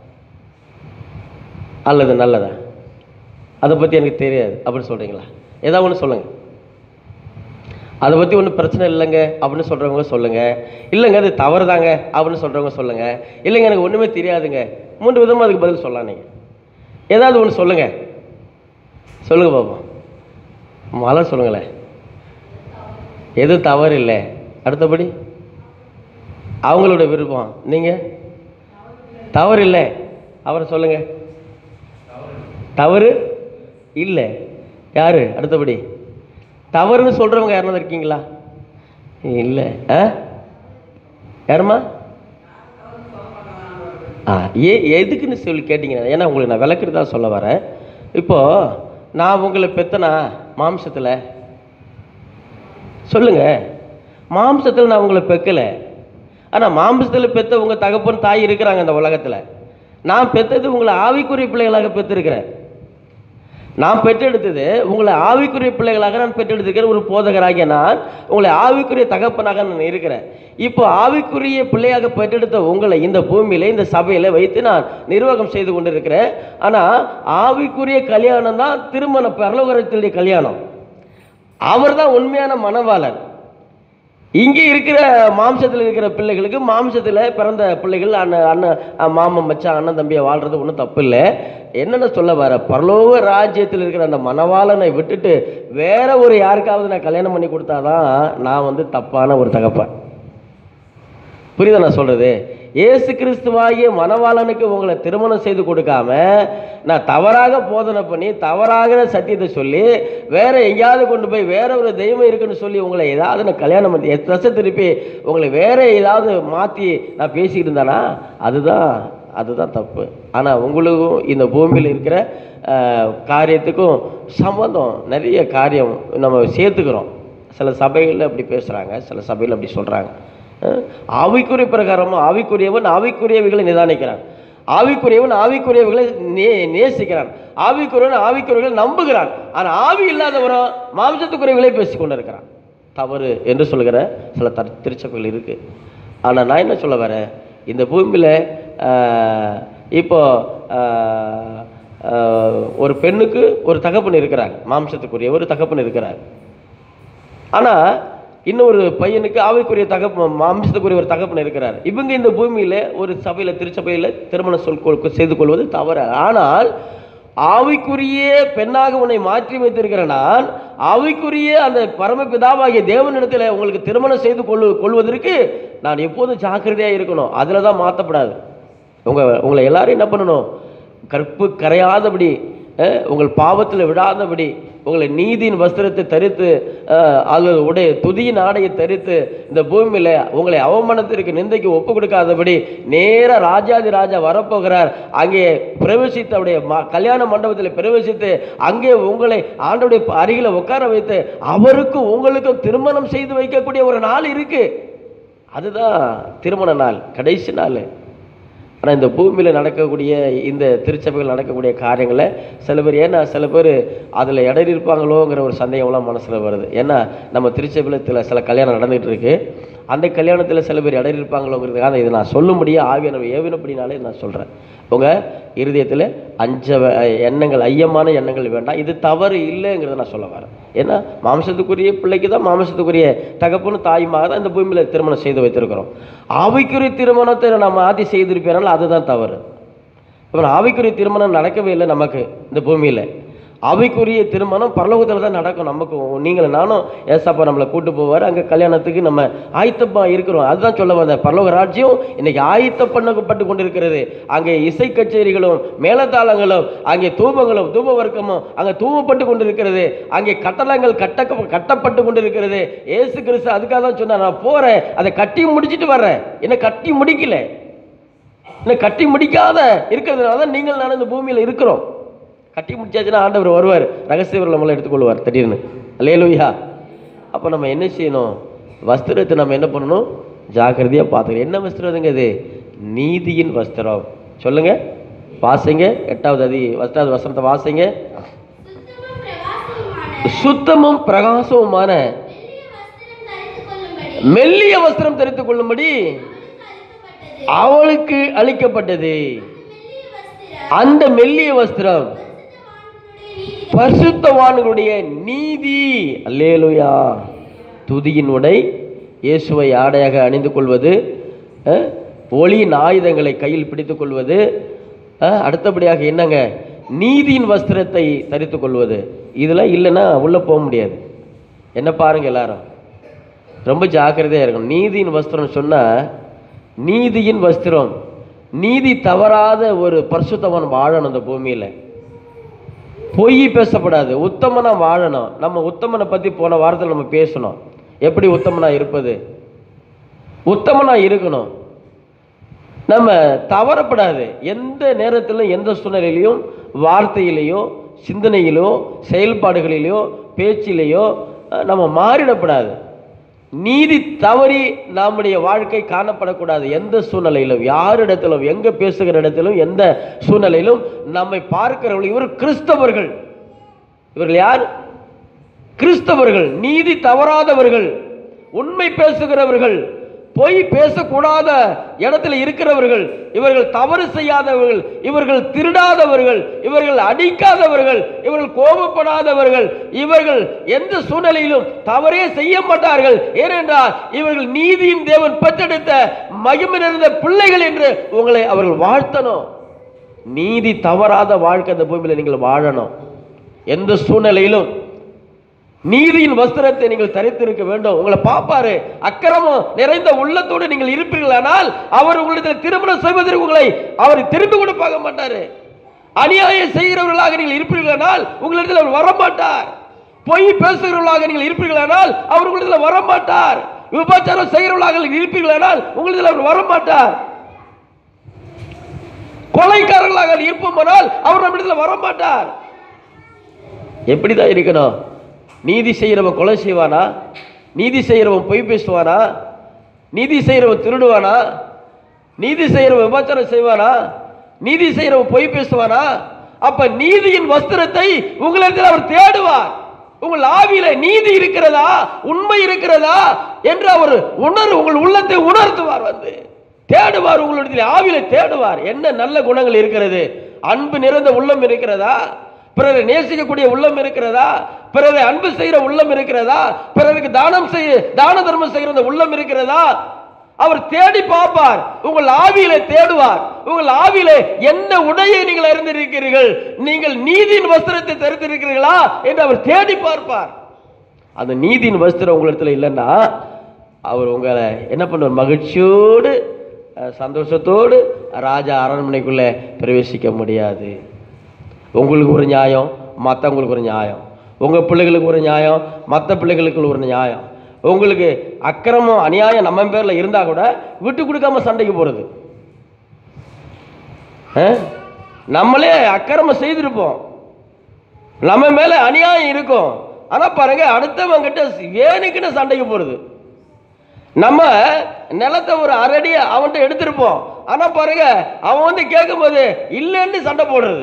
அல்லது நல்லதா அதை பற்றி எனக்கு தெரியாது அப்படின்னு சொல்கிறீங்களா ஏதாவது ஒன்று சொல்லுங்கள் அதை பற்றி ஒன்றும் பிரச்சனை இல்லைங்க அப்படின்னு சொல்கிறவங்க சொல்லுங்கள் இல்லைங்க அது தவறு தாங்க அப்படின்னு சொல்கிறவங்க சொல்லுங்கள் இல்லைங்க எனக்கு ஒன்றுமே தெரியாதுங்க மூன்று விதமாக அதுக்கு பதில் சொல்லலாம் நீங்கள் ஏதாவது ஒன்று சொல்லுங்கள் சொல்லுங்கள் பாப்போம் மலர் சொல்லுங்களேன் எது தவறு இல்லை அடுத்தபடி அவங்களோட விருப்பம் நீங்கள் தவறு இல்லை அவரை சொல்லுங்க தவறு இல்லை யாரு அடுத்தபடி தவறுன்னு சொல்கிறவங்க யாருன்னா இருக்கீங்களா இல்லை ஆ யாரும்மா ஆ ஏ எதுக்குன்னு சொல்லி கேட்டிங்கன்னா ஏன்னா உங்களுக்கு நான் விளக்குறது தான் சொல்ல வரேன் இப்போது நான் உங்களை பெத்தனா மாம்சத்தில் சொல்லுங்க மாம்சத்தில் நான் உங்களை பெக்கலை ஆனால் மாம்சத்தில் பெத்த உங்கள் தகப்பன் தாய் இருக்கிறாங்க இந்த உலகத்தில் நான் பெத்தது உங்களை ஆவிக்குரிய பிள்ளைகளாக பெற்றிருக்கிறேன் நான் பெற்றெடுத்தது உங்களை ஆவிக்குரிய பிள்ளைகளாக நான் பெற்றெடுத்திருக்கிற ஒரு போதகராகிய நான் உங்களை ஆவிக்குரிய தகப்பனாக நான் இருக்கிறேன் இப்போ ஆவிக்குரிய பிள்ளையாக பெற்றெடுத்த உங்களை இந்த பூமியில இந்த சபையில வைத்து நான் நிர்வாகம் செய்து கொண்டிருக்கிறேன் ஆனால் ஆவிக்குரிய கல்யாணம் தான் திருமண பரலோகரத்தினுடைய கல்யாணம் அவர் தான் உண்மையான மணவாளன் இங்கே இருக்கிற மாம்சத்தில் இருக்கிற பிள்ளைகளுக்கு மாம்சத்தில் பிறந்த பிள்ளைகள் அண்ணன் அண்ணன் அஹ் மாமன் மச்சான் அண்ணன் தம்பியை வாழ்றது ஒன்றும் தப்பு இல்லை என்னென்ன சொல்ல வர பரலோக ராஜ்யத்தில் இருக்கிற அந்த மணவாளனை விட்டுட்டு வேற ஒரு யாருக்காவது நான் கல்யாணம் பண்ணி கொடுத்தாதான் நான் வந்து தப்பான ஒரு தகப்பன் புரியுதா நான் சொல்றது இயேசு கிறிஸ்துவாகிய மணவாளனுக்கு உங்களை திருமணம் செய்து கொடுக்காம நான் தவறாக போதனை பண்ணி தவறாக சத்தியத்தை சொல்லி வேற எங்கேயாவது கொண்டு போய் வேற ஒரு தெய்வம் இருக்குன்னு சொல்லி உங்களை ஏதாவது நான் கல்யாணம் பண்ணி தசை திருப்பி உங்களை வேற ஏதாவது மாற்றி நான் பேசிக்கிட்டு இருந்தானா அதுதான் அதுதான் தப்பு ஆனால் உங்களுக்கும் இந்த பூமியில் இருக்கிற அஹ், காரியத்துக்கும் சம்மந்தம் நிறைய காரியம் நம்ம சேர்த்துக்கிறோம் சில சபைகளில் அப்படி பேசுகிறாங்க சில சபையில் அப்படி சொல்கிறாங்க ஆவிக்குரிய பிரகாரமும் ஆவிக்குரியவன் ஆவிக்குரியவைகளை நிதானிக்கிறான் ஆவிக்குரியவன் ஆவிக்குரியவைகளை நே நேசிக்கிறான் ஆவிக்குரியவன் ஆவிக்குரியவைகளை நம்புகிறான் ஆனால் ஆவி இல்லாதவரும் மாம்சத்துக்குரியவைகளை பேசிக் கொண்டிருக்கிறான் தவறு என்று சொல்கிற சில த திருச்சபைகள் இருக்கு ஆனால் நான் என்ன சொல்ல வரேன் இந்த பூமியில் இப்போ ஆஹ், ஆஹ், ஒரு பெண்ணுக்கு ஒரு தகப்பன் இருக்கிறாங்க மாம்சத்துக்குரிய ஒரு தகப்பன் இருக்கிறார் ஆனால் இன்னொரு பையனுக்கு ஆவிக்குரிய தகப்ப மாம்சத்துக்குரிய ஒரு தகப்பன் இருக்கிறார் இவங்க இந்த பூமியில் ஒரு சபையில் திருச்சபையில் திருமணம் சொல் கொள் செய்து கொள்வது தவறு ஆனால் ஆவிக்குரிய பெண்ணாக உன்னை மாற்றி வைத்திருக்கிற நான் ஆவிக்குரிய அந்த பரமபிதாவாகிய தேவனிடத்தில் உங்களுக்கு திருமணம் செய்து கொள்ளு கொள்வதற்கு நான் எப்போதும் ஜாக்கிரதையாக இருக்கணும் அதில் தான் மாற்றப்படாது உங்கள் உங்களை எல்லாரும் என்ன பண்ணணும் கற்பு கரையாதபடி அஹ், உங்கள் பாவத்தில் விடாதபடி உங்களை நீதியின் வஸ்திரத்தை தரித்து அஹ், அல்லது உடைய துதியின் ஆடையை தரித்து இந்த பூமியில் உங்களை அவமானத்திற்கு நிந்தைக்கு ஒப்பு கொடுக்காதபடி நேர ராஜாதி ராஜா வரப்போகிறார் அங்கே பிரவேசித்து அவருடைய ம- கல்யாண மண்டபத்தில் பிரவேசித்து அங்கே உங்களை ஆண்டோடைய அருகில் உட்கார வைத்து அவருக்கும் உங்களுக்கும் திருமணம் செய்து வைக்கக்கூடிய ஒரு நாள் இருக்கு அதுதான் திருமண நாள் கடைசி நாள் ஆனால் இந்த பூமியில் நடக்கக்கூடிய இந்த திருச்சபைகள் நடக்கக்கூடிய காரியங்களை சில பேர் ஏன்னா சில பேர் அதில் இடறி இருப்பாங்களோங்கிற ஒரு சந்தேகம்லாம் மனசில் வருது ஏன்னா நம்ம திருச்சபையில் சில சில கல்யாணம் நடந்துகிட்டு இருக்கு அந்த கல்யாணத்தில் சில பேர் இடறி இருப்பாங்களோங்கிறதுக்காக இதை நான் சொல்லும்படியே ஆவியான ஏவினப்படினாலே நான் சொல்கிறேன் உங்கள் இருதயத்தில் அஞ்ச வே- எண்ணங்கள் ஐயமான எண்ணங்கள் வேண்டாம் இது தவறு இல்லைங்கிறத நான் சொல்ல வரேன் ஏன்னா மாம்சத்துக்குரிய பிள்ளைக்கு தான் மாம்சத்துக்குரிய தகப்பனும் தாயுமாக தான் இந்த பூமியில் திருமணம் செய்து வைத்திருக்கிறோம் ஆவிக்குரிய திருமணத்தை நம்ம ஆதி செய்திருப்பேனால அதுதான் தவறு இப்போ ஆவிக்குரிய திருமணம் நடக்கவே இல்லை நமக்கு இந்த பூமியில் ஆவிக்குரிய திருமணம் பரலோகத்தில் தான் நடக்கும் நமக்கு நீங்களும் நானும் ஏசப்பா நம்மளை கூட்டு போவார் அங்கே கல்யாணத்துக்கு நம்ம ஆயத்தப்பா இருக்கிறோம் அதுதான் சொல்ல வந்தேன் பரலோக ராஜ்யம் இன்னைக்கு ஆயத்தம் பண்ணப்பட்டு கொண்டிருக்கிறது அங்கே இசை கச்சேரிகளும் மேளதாளங்களும் அங்கே தூபங்களும் தூப வர்க்கமும் அங்கே தூவப்பட்டு கொண்டிருக்கிறது அங்கே கட்டளங்கள் கட்ட கட்டப்பட்டு கொண்டிருக்கிறது ஏசு கிறிஸ்து அதுக்காக தான் சொன்னார் நான் போகிறேன் அதை கட்டி முடிச்சிட்டு வர்றேன் என்ன கட்டி முடிக்கல இன்னும் கட்டி முடிக்காத இருக்கிறதுனால தான் நீங்கள் நான் இந்த பூமியில் இருக்கிறோம் கட்டி முடிச்சாச்சுன்னா ஆண்டவர் வருவார் ரகசியவர் நம்மளை எடுத்துக்கொள்வார் திடீர்னு அல்லேலூயா அப்போ நம்ம என்ன செய்யணும் வஸ்திரத்தை நம்ம என்ன பண்ணணும் ஜாக்கிரதையாக பார்த்துக்கணும் என்ன வஸ்திரதுங்க இது நீதியின் வஸ்திரம் சொல்லுங்க வாசிங்க எட்டாவது அதி எட்டாவது வஸ்திரத்தை வாசிங்க சுத்தமும் பிரகாசமுமான சுத்தமும் பிரகாசமுமான மெல்லிய வஸ்திரம் தரித்துக் கொள்ளும்படி மெல்லிய வஸ்திரம் தரித்துக் கொள்ளும்படி அவளுக்கு அவளுக்கு அளிக்கப்பட்டது. அளிக்கப்பட்டது அந்த மெல்லிய வஸ்திரம் அந்த மெல்லிய வஸ்திரம் பரிசுத்தவான்களுடைய பரிசுத்தவான்களுடைய நீதி. நீதி அல்லேலுயா துதியின் உடை இயேசுவை ஆடையாக அணிந்து கொள்வது அஹ், ஒளியின் ஆயுதங்களை கையில் பிடித்துக் கொள்வது அஹ், அடுத்தபடியாக என்னங்க நீதியின் வஸ்திரத்தை தரித்துக் கொள்வது இதெல்லாம் இல்லைன்னா உள்ளே போக முடியாது என்ன பாருங்க எல்லாரும் ரொம்ப ஜாக்கிரதையாக இருக்கணும் நீதியின் வஸ்திரம் சொன்னால் நீதியின் வஸ்திரம் நீதி தவறாத ஒரு பரிசுத்தவன் வாழணும் அந்த பூமியில் பொய் பேசப்படாது உத்தமனா வாழணும் நம்ம உத்தமனை பற்றி போன வாரத்தில் நம்ம பேசணும் எப்படி உத்தமனா இருப்பது உத்தமனா இருக்கணும் நம்ம தவறப்படாது எந்த நேரத்திலும் எந்த சூழ்நிலையிலையும் வார்த்தையிலையோ சிந்தனையிலோ செயல்பாடுகளிலோ பேச்சிலேயோ அஹ், நம்ம மாறிடக்கூடாது நீதி தவறி நம்முடைய வாழ்க்கை காணப்படக்கூடாது எந்த சூழ்நிலையிலும் யாரிடத்திலும் எங்க பேசுகிற இடத்திலும் எந்த சூழ்நிலையிலும் நம்மை பார்க்கிறவர்கள் இவர் கிறிஸ்தவர்கள் இவர்கள் யார் கிறிஸ்தவர்கள் நீதி தவறாதவர்கள் உண்மை பேசுகிறவர்கள் பொய் பேசக்கூடாத இடத்துல இருக்கிறவர்கள் இவர்கள் தவறு செய்யாதவர்கள் இவர்கள் திருடாதவர்கள் இவர்கள் அடிக்காதவர்கள் இவர்கள் கோபப்படாதவர்கள் இவர்கள் எந்த சூழ்நிலையிலும் தவறே செய்ய மாட்டார்கள் ஏனென்றால் இவர்கள் நீதியின் தேவன் பெற்றெடுத்த மகிமை நிறைந்த பிள்ளைகள் என்று உங்களை அவர்கள் வாழ்த்தணும் நீதி தவறாத வாழ்க்கை அந்த பூமியில நீங்கள் வாழணும் எந்த சூழ்நிலையிலும் நீதியின் வஸ்திரத்தை நீங்கள் தரித்திருக்க வேண்டும் உங்களை பார்ப்பாரு அக்கிரமம் நிறைந்த உள்ளத்தோடு நீங்கள் இருப்பீர்களானால் அவர் உங்களிடத்தில் திருமணம் செய்வதற்கு உங்களை அவர் திரும்பி கூட பார்க்க மாட்டாரு அநியாயம் செய்கிறவர்களாக நீங்கள் இருப்பீர்களானால் உங்களிடத்தில் அவர் வரமாட்டார் பொய் பேசுகிறவர்களாக நீங்கள் இருப்பீர்களானால் அவர் உங்களிடத்தில் வரமாட்டார் விபச்சாரம் செய்கிறவர்களாக நீங்கள் இருப்பீர்களானால் உங்களிடத்தில் அவர் வரமாட்டார் கொலைக்காரர்களாக இருப்போமானால் அவர் நம்மிடத்தில் வரமாட்டார் எப்படிதான் இருக்கணும் நீதி செய்கிறவன் கொலை செய்வானா நீதி செய்கிறவன் பொய் பேசுவானா நீதி செய்கிறவன் திருடுவானா நீதி செய்கிறவன் விபச்சாரம் செய்வானா நீதி செய்கிறவன் பொய் பேசுவானா அப்ப நீதியின் வஸ்திரத்தை உங்களிடத்தில் அவர் தேடுவார் உங்கள் ஆவியில நீதி இருக்கிறதா உண்மை இருக்கிறதா என்று அவர் உணர் உங்கள் உள்ளத்தை உணர்த்துவார் வந்து தேடுவார் உங்களிடத்தில் ஆவியில தேடுவார் என்ன நல்ல குணங்கள் இருக்கிறது அன்பு நிறைந்த உள்ளம் இருக்கிறதா பிறரை நேசிக்கக்கூடிய உள்ளம் இருக்கிறதா பிறரை அன்பு செய்கிற உள்ளம் இருக்கிறதா பிறருக்கு தானம் செய்ய தான தர்மம் செய்கிற அந்த உள்ளம் இருக்கிறதா அவர் தேடி பார்ப்பார் உங்கள் ஆவியில தேடுவார் உங்கள் ஆவியில என்ன உடையை நீங்கள் அறிந்திருக்கிறீர்கள் நீங்கள் நீதியின் வஸ்திரத்தை தெரிந்திருக்கிறீர்களா என்று அவர் தேடி பார்ப்பார் அந்த நீதியின் வஸ்திரம் உங்களிடத்துல இல்லைன்னா அவர் உங்களை என்ன பண்ணுவார் மகிழ்ச்சியோடு அஹ், சந்தோஷத்தோடு ராஜா அரண்மனைக்குள்ளே பிரவேசிக்க முடியாது உங்களுக்கு ஒரு நியாயம் மற்றவங்களுக்கு ஒரு நியாயம் உங்கள் பிள்ளைகளுக்கு ஒரு நியாயம் மற்ற பிள்ளைகளுக்கு ஒரு நியாயம் உங்களுக்கு அக்கிரமம் அநியாயம் நம்ம பேரில் இருந்தால் கூட விட்டு கொடுக்காம சண்டைக்கு போகிறது நம்மளே அக்கிரமம் செய்திருப்போம் நம்ம மேலே அநியாயம் இருக்கும் ஆனால் பாருங்க அடுத்தவங்கிட்ட வேணுக்குன்னு சண்டைக்கு போகிறது நம்ம நிலத்தை ஒரு அரடி அவன்கிட்ட எடுத்திருப்போம் ஆனால் பாருங்க அவன் வந்து கேட்கும்போது இல்லைன்னு சண்டை போடுறது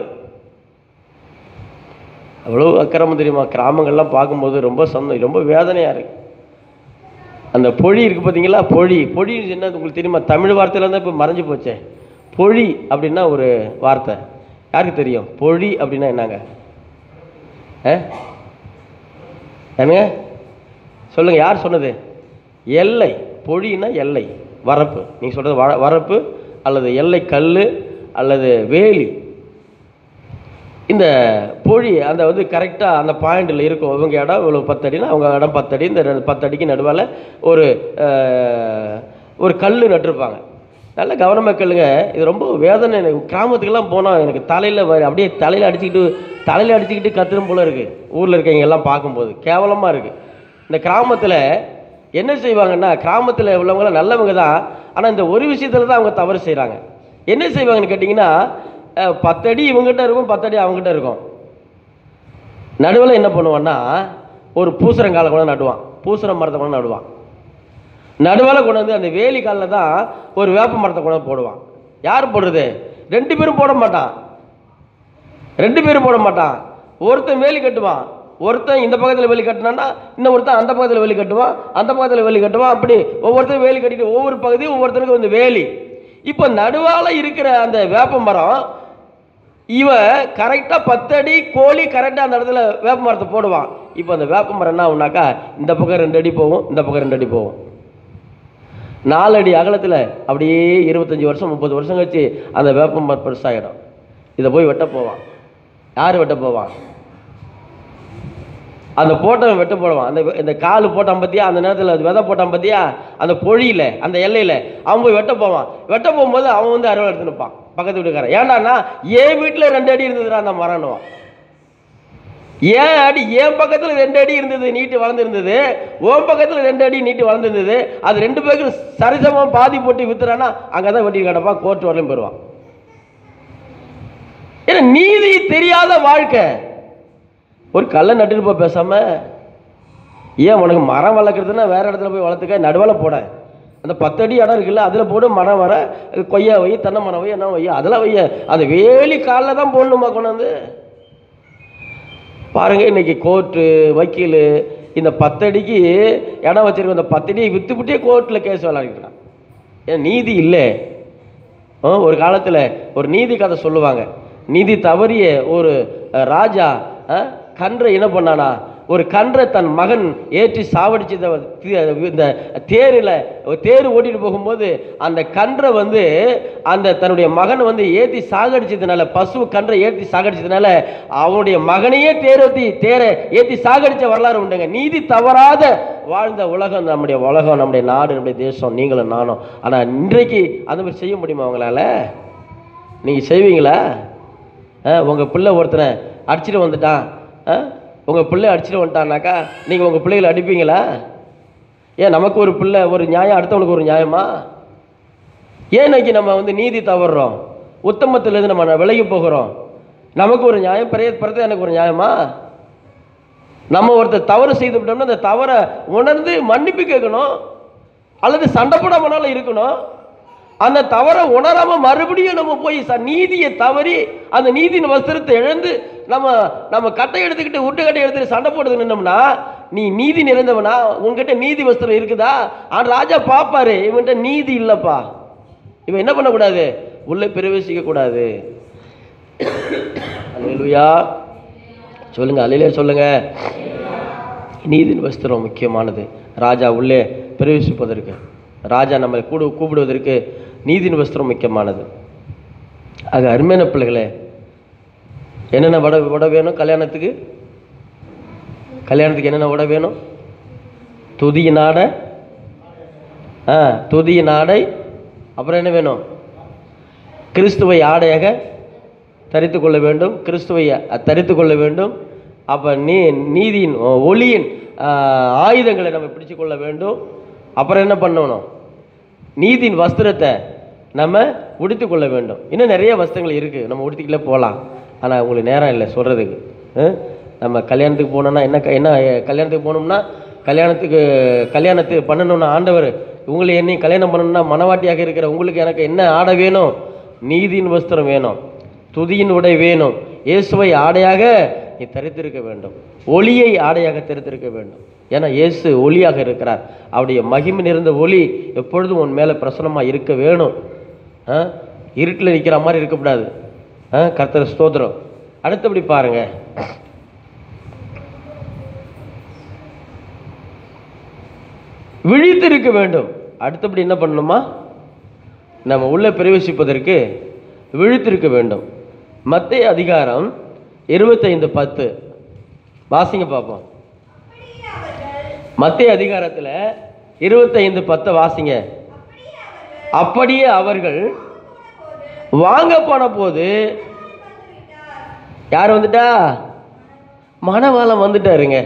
அவ்வளோ அக்கிரமம் தெரியுமா கிராமங்கள்லாம் பார்க்கும்போது ரொம்ப சந்தோஷம் ரொம்ப வேதனையாக இருக்கு அந்த பொழி இருக்கு பார்த்தீங்களா பொழி பொழி என்ன உங்களுக்கு தெரியுமா தமிழ் வார்த்தையில தான் இப்போ மறைஞ்சு போச்சே பொழி அப்படின்னா ஒரு வார்த்தை யாருக்கு தெரியும் பொழி அப்படின்னா என்னங்க ஆ என்னங்க சொல்லுங்க யார் சொன்னது எல்லை பொழின்னா எல்லை வரப்பு நீங்க சொல்றது வர வரப்பு அல்லது எல்லை கல் அல்லது வேலி இந்த பொழி அந்த வந்து கரெக்டாக அந்த பாயிண்டில் இருக்கும் இவங்க இடம் இவ்வளோ பத்தடினா அவங்க இடம் பத்தடி இந்த ரெண்டு பத்தடிக்கு நடுவால் ஒரு அஹ், ஒரு கல் நட்டிருப்பாங்க நல்ல கவனமாக கேளுங்க இது ரொம்ப வேதனை எனக்கு கிராமத்துக்கெல்லாம் போனால் எனக்கு தலையில் அப்படியே தலையில் அடிச்சுக்கிட்டு தலையில் அடிச்சுக்கிட்டு கத்துரும் போல இருக்குது ஊரில் இருக்கவங்க எல்லாம் பார்க்கும்போது கேவலமாக இருக்குது இந்த கிராமத்தில் என்ன செய்வாங்கன்னா கிராமத்தில் உள்ளவங்களாம் நல்லவங்க தான் ஆனால் இந்த ஒரு விஷயத்தில் தான் அவங்க தவறு செய்கிறாங்க என்ன செய்வாங்கன்னு கேட்டிங்கன்னா அஹ், பத்தடி இவங்ககிட்ட இருக்கும் பத்தடி அவங்ககிட்ட இருக்கும் நடுவில் என்ன பண்ணுவான்னா ஒரு பூசரங்காலை கொண்டு வந்து நடுவான் பூசர மரத்தை கொண்டு வந்து நடுவான் நடுவில் கொண்டு வந்து அந்த வேலி காலில் தான் ஒரு வேப்ப மரத்தை கொண்டு வந்து போடுவான் யார் போடுறது ரெண்டு பேரும் போட மாட்டான் ரெண்டு பேரும் போட மாட்டான் ஒருத்தன் வேலி கட்டுவான் ஒருத்தன் இந்த பக்கத்தில் வேலி கட்டினான்னா இன்னும் ஒருத்தன் அந்த பக்கத்தில் வேலி கட்டுவான் அந்த பக்கத்தில் வேலி கட்டுவான் அப்படி ஒவ்வொருத்தரும் வேலி கட்டிட்டு ஒவ்வொரு பகுதியும் ஒவ்வொருத்தனுக்கும் வந்து வேலி இப்போ நடுவால இருக்கிற அந்த வேப்ப மரம் இவன் கரெக்டாக பத்தடி கோழி கரெக்டாக அந்த இடத்துல வேப்ப மரத்தை போடுவான் இப்போ அந்த வேப்ப மரம் என்ன ஆகுனாக்கா இந்த பக்கம் ரெண்டு அடி போகும் இந்த பக்கம் ரெண்டு அடி போகும் நாலு அடி அகலத்தில் அப்படியே இருபத்தஞ்சி வருஷம் முப்பது வருஷம் கழிச்சு அந்த வேப்ப மரம் பெருசாகிடும் இதை போய் வெட்ட போவான் யார் வெட்ட போவான் அந்த போட்டவன் வெட்ட போடுவான் அந்த இந்த கால் போட்டான் பார்த்தியா அந்த நேரத்தில் அது விதை போட்டான் பார்த்தியா அந்த பொழியில் அந்த எல்லையில் அவன் போய் வெட்ட போவான் வெட்ட போகும்போது அவன் வந்து அறுவடை எடுத்து நிற்பான் பக்கத்து வீட்டுக்காரன் ஏன்டான்னா என் வீட்டில் ரெண்டு அடி இருந்ததுடா அந்த மரம்னுவான் ஏன் அடி என் பக்கத்தில் ரெண்டு அடி இருந்தது நீட்டு வளர்ந்துருந்தது உன் பக்கத்தில் ரெண்டு அடி நீட்டு வளர்ந்துருந்தது அது ரெண்டு பேருக்கு சரிசமம் பாதி போட்டு வித்துறானா அங்கே தான் வெட்டி கிடப்பா கோர்ட் வரலையும் போயிடுவான் ஏன்னா நீதி தெரியாத வாழ்க்கை ஒரு கல்லை நட்டுட்டு போய் பேசாம ஏன் உனக்கு மரம் வளர்க்குறதுன்னா வேற இடத்துல போய் வளர்த்துக்க நடுவில் போட அந்த பத்தடி இடம் இருக்குல்ல அதில் போடு மரம் வர கொய்யா வை தென்னை மரம் வை என்ன வை அதெல்லாம் வை அந்த வேலி காலில் தான் போடணுமா கொண்டு வந்து பாருங்க இன்னைக்கு கோர்ட்டு வக்கீல் இந்த பத்தடிக்கு இடம் வச்சிருக்க அந்த பத்தடியை வித்துப்பிட்டே கோர்ட்டில் கேஸ் விளையாடிக்கிறான் ஏன் நீதி இல்லை ஆ, ஒரு காலத்தில் ஒரு நீதி கதை சொல்லுவாங்க நீதி தவறிய ஒரு அஹ், ராஜா ஆ, கன்றை என்ன பண்ணானா ஒரு கன்றை தன் மகன் ஏற்றி சாவடிச்சு இந்த தேரில் தேர் ஓட்டிட்டு போகும்போது அந்த கன்றை வந்து அந்த தன்னுடைய மகன் வந்து ஏற்றி சாகடிச்சதுனால பசு கன்றை ஏற்றி சாகடிச்சதுனால அவனுடைய மகனையே தேரத்தி தேரை ஏற்றி சாகடிச்ச வரலாறு உண்டுங்க நீதி தவறாத வாழ்ந்த உலகம் நம்முடைய உலகம் நம்முடைய நாடு நம்முடைய தேசம் நீங்களும் நானும் ஆனால் இன்றைக்கு அந்த மாதிரி செய்ய முடியுமா அவங்களால நீங்கள் செய்வீங்களா உங்கள் பிள்ளை ஒருத்தனை அடிச்சிட்டு வந்துட்டான் உங்கள் பிள்ளை அடிச்சிட்டு வந்துட்டான்னாக்கா நீங்கள் உங்கள் பிள்ளைகளை அடிப்பீங்களா ஏன் நமக்கு ஒரு பிள்ளை ஒரு நியாயம் அடுத்தவனுக்கு ஒரு நியாயமா ஏன் இன்னைக்கு நம்ம வந்து நீதி தவறுறோம் உத்தமத்திலிருந்து நம்ம விலகி போகிறோம் நமக்கு ஒரு நியாயம் பெரிய பிறகு எனக்கு ஒரு நியாயமா நம்ம ஒருத்தர் தவறு செய்து விட்டோம்னா அந்த தவறை உணர்ந்து மன்னிப்பு கேட்கணும் அல்லது சண்டை போடாமனாலும் இருக்கணும் அந்த தவறை உணராம மறுபடியும் நம்ம போய் ச நீதியை தவறி அந்த நீதியின் வஸ்திரத்தை இழந்து நம்ம நம்ம கட்டை எடுத்துக்கிட்டு உட்டு கட்டை எடுத்துட்டு சண்டை போடுறது நின்னோம்னா நீ நீதி நிறைந்தவனா உன்கிட்ட நீதி வஸ்திரம் இருக்குதா ஆனா ராஜா பாப்பாரு இவன்கிட்ட நீதி இல்லப்பா இவன் என்ன பண்ணக்கூடாது உள்ளே பிரவேசிக்க கூடாது அல்லேலூயா சொல்லுங்க அல்லையிலே சொல்லுங்க நீதியின் வஸ்திரம் முக்கியமானது ராஜா உள்ளே பிரவேசிப்பதற்கு ராஜா நம்மை கூடு கூப்பிடுவதற்கு நீதியின் வஸ்திரம் முக்கியமானது ஆக அருமையான பிள்ளைகளே என்னென்ன வடை வடை வேணும் கல்யாணத்துக்கு கல்யாணத்துக்கு என்னென்ன வடை வேணும் துதிய நாடை ஆ துதிய நாடை அப்புறம் என்ன வேணும் கிறிஸ்துவை ஆடையாக தரித்து கொள்ள வேண்டும் கிறிஸ்துவை தரித்து கொள்ள வேண்டும் அப்போ நீ நீதியின் ஒ- ஒளியின் ஆ, ஆயுதங்களை நம்ம பிடிச்சு கொள்ள வேண்டும் அப்புறம் என்ன பண்ணணும் நீதியின் வஸ்திரத்தை நம்ம உடுத்தி கொள்ள வேண்டும் இன்னும் நிறைய வஸ்திரங்கள் இருக்குது நம்ம உடுத்திக்கல போகலாம் ஆனால் உங்களுக்கு நேரம் இல்லை சொல்கிறதுக்கு நம்ம கல்யாணத்துக்கு போனோம்னா என்ன க- என்ன அஹ், கல்யாணத்துக்கு போனோம்னா கல்யாணத்துக்கு கல்யாணத்துக்கு பண்ணணும்னா ஆண்டவர் உங்களை என்னையும் கல்யாணம் பண்ணணும்னா மனவாட்டியாக இருக்கிற உங்களுக்கு எனக்கு என்ன ஆடை வேணும் நீதியின் வஸ்திரம் வேணும் துதியின் உடை வேணும் இயேசுவை ஆடையாக நீ தரித்திருக்க வேண்டும் ஒளியை ஆடையாக தரித்திருக்க வேண்டும் ஏன்னா இயேசு ஒளியாக இருக்கிறார் அவருடைய மகிமை நிறைந்த ஒளி எப்பொழுதும் உன் மேலே பிரசனமாக இருக்க வேணும் ஆ? இருட்டில் நிற்கிற மாதிரி இருக்கக்கூடாது ஆ கர்த்தர் ஸ்தோத்திரம் அடுத்தபடி பாருங்க விழித்திருக்க வேண்டும் அடுத்தபடி என்ன பண்ணணுமா நம்ம உள்ளே பிரவேசிப்பதற்கு விழித்திருக்க வேண்டும் மத்திய அதிகாரம் இருபத்தைந்து பத்து வாசிங்க பார்ப்போம் மத்திய அதிகாரத்தில் இருபத்தைந்து பத்தை வாசிங்க அப்படியே அவர்கள் வாங்க போன போது யார் வந்துட்டா மணவாளம் வந்துட்டாருங்க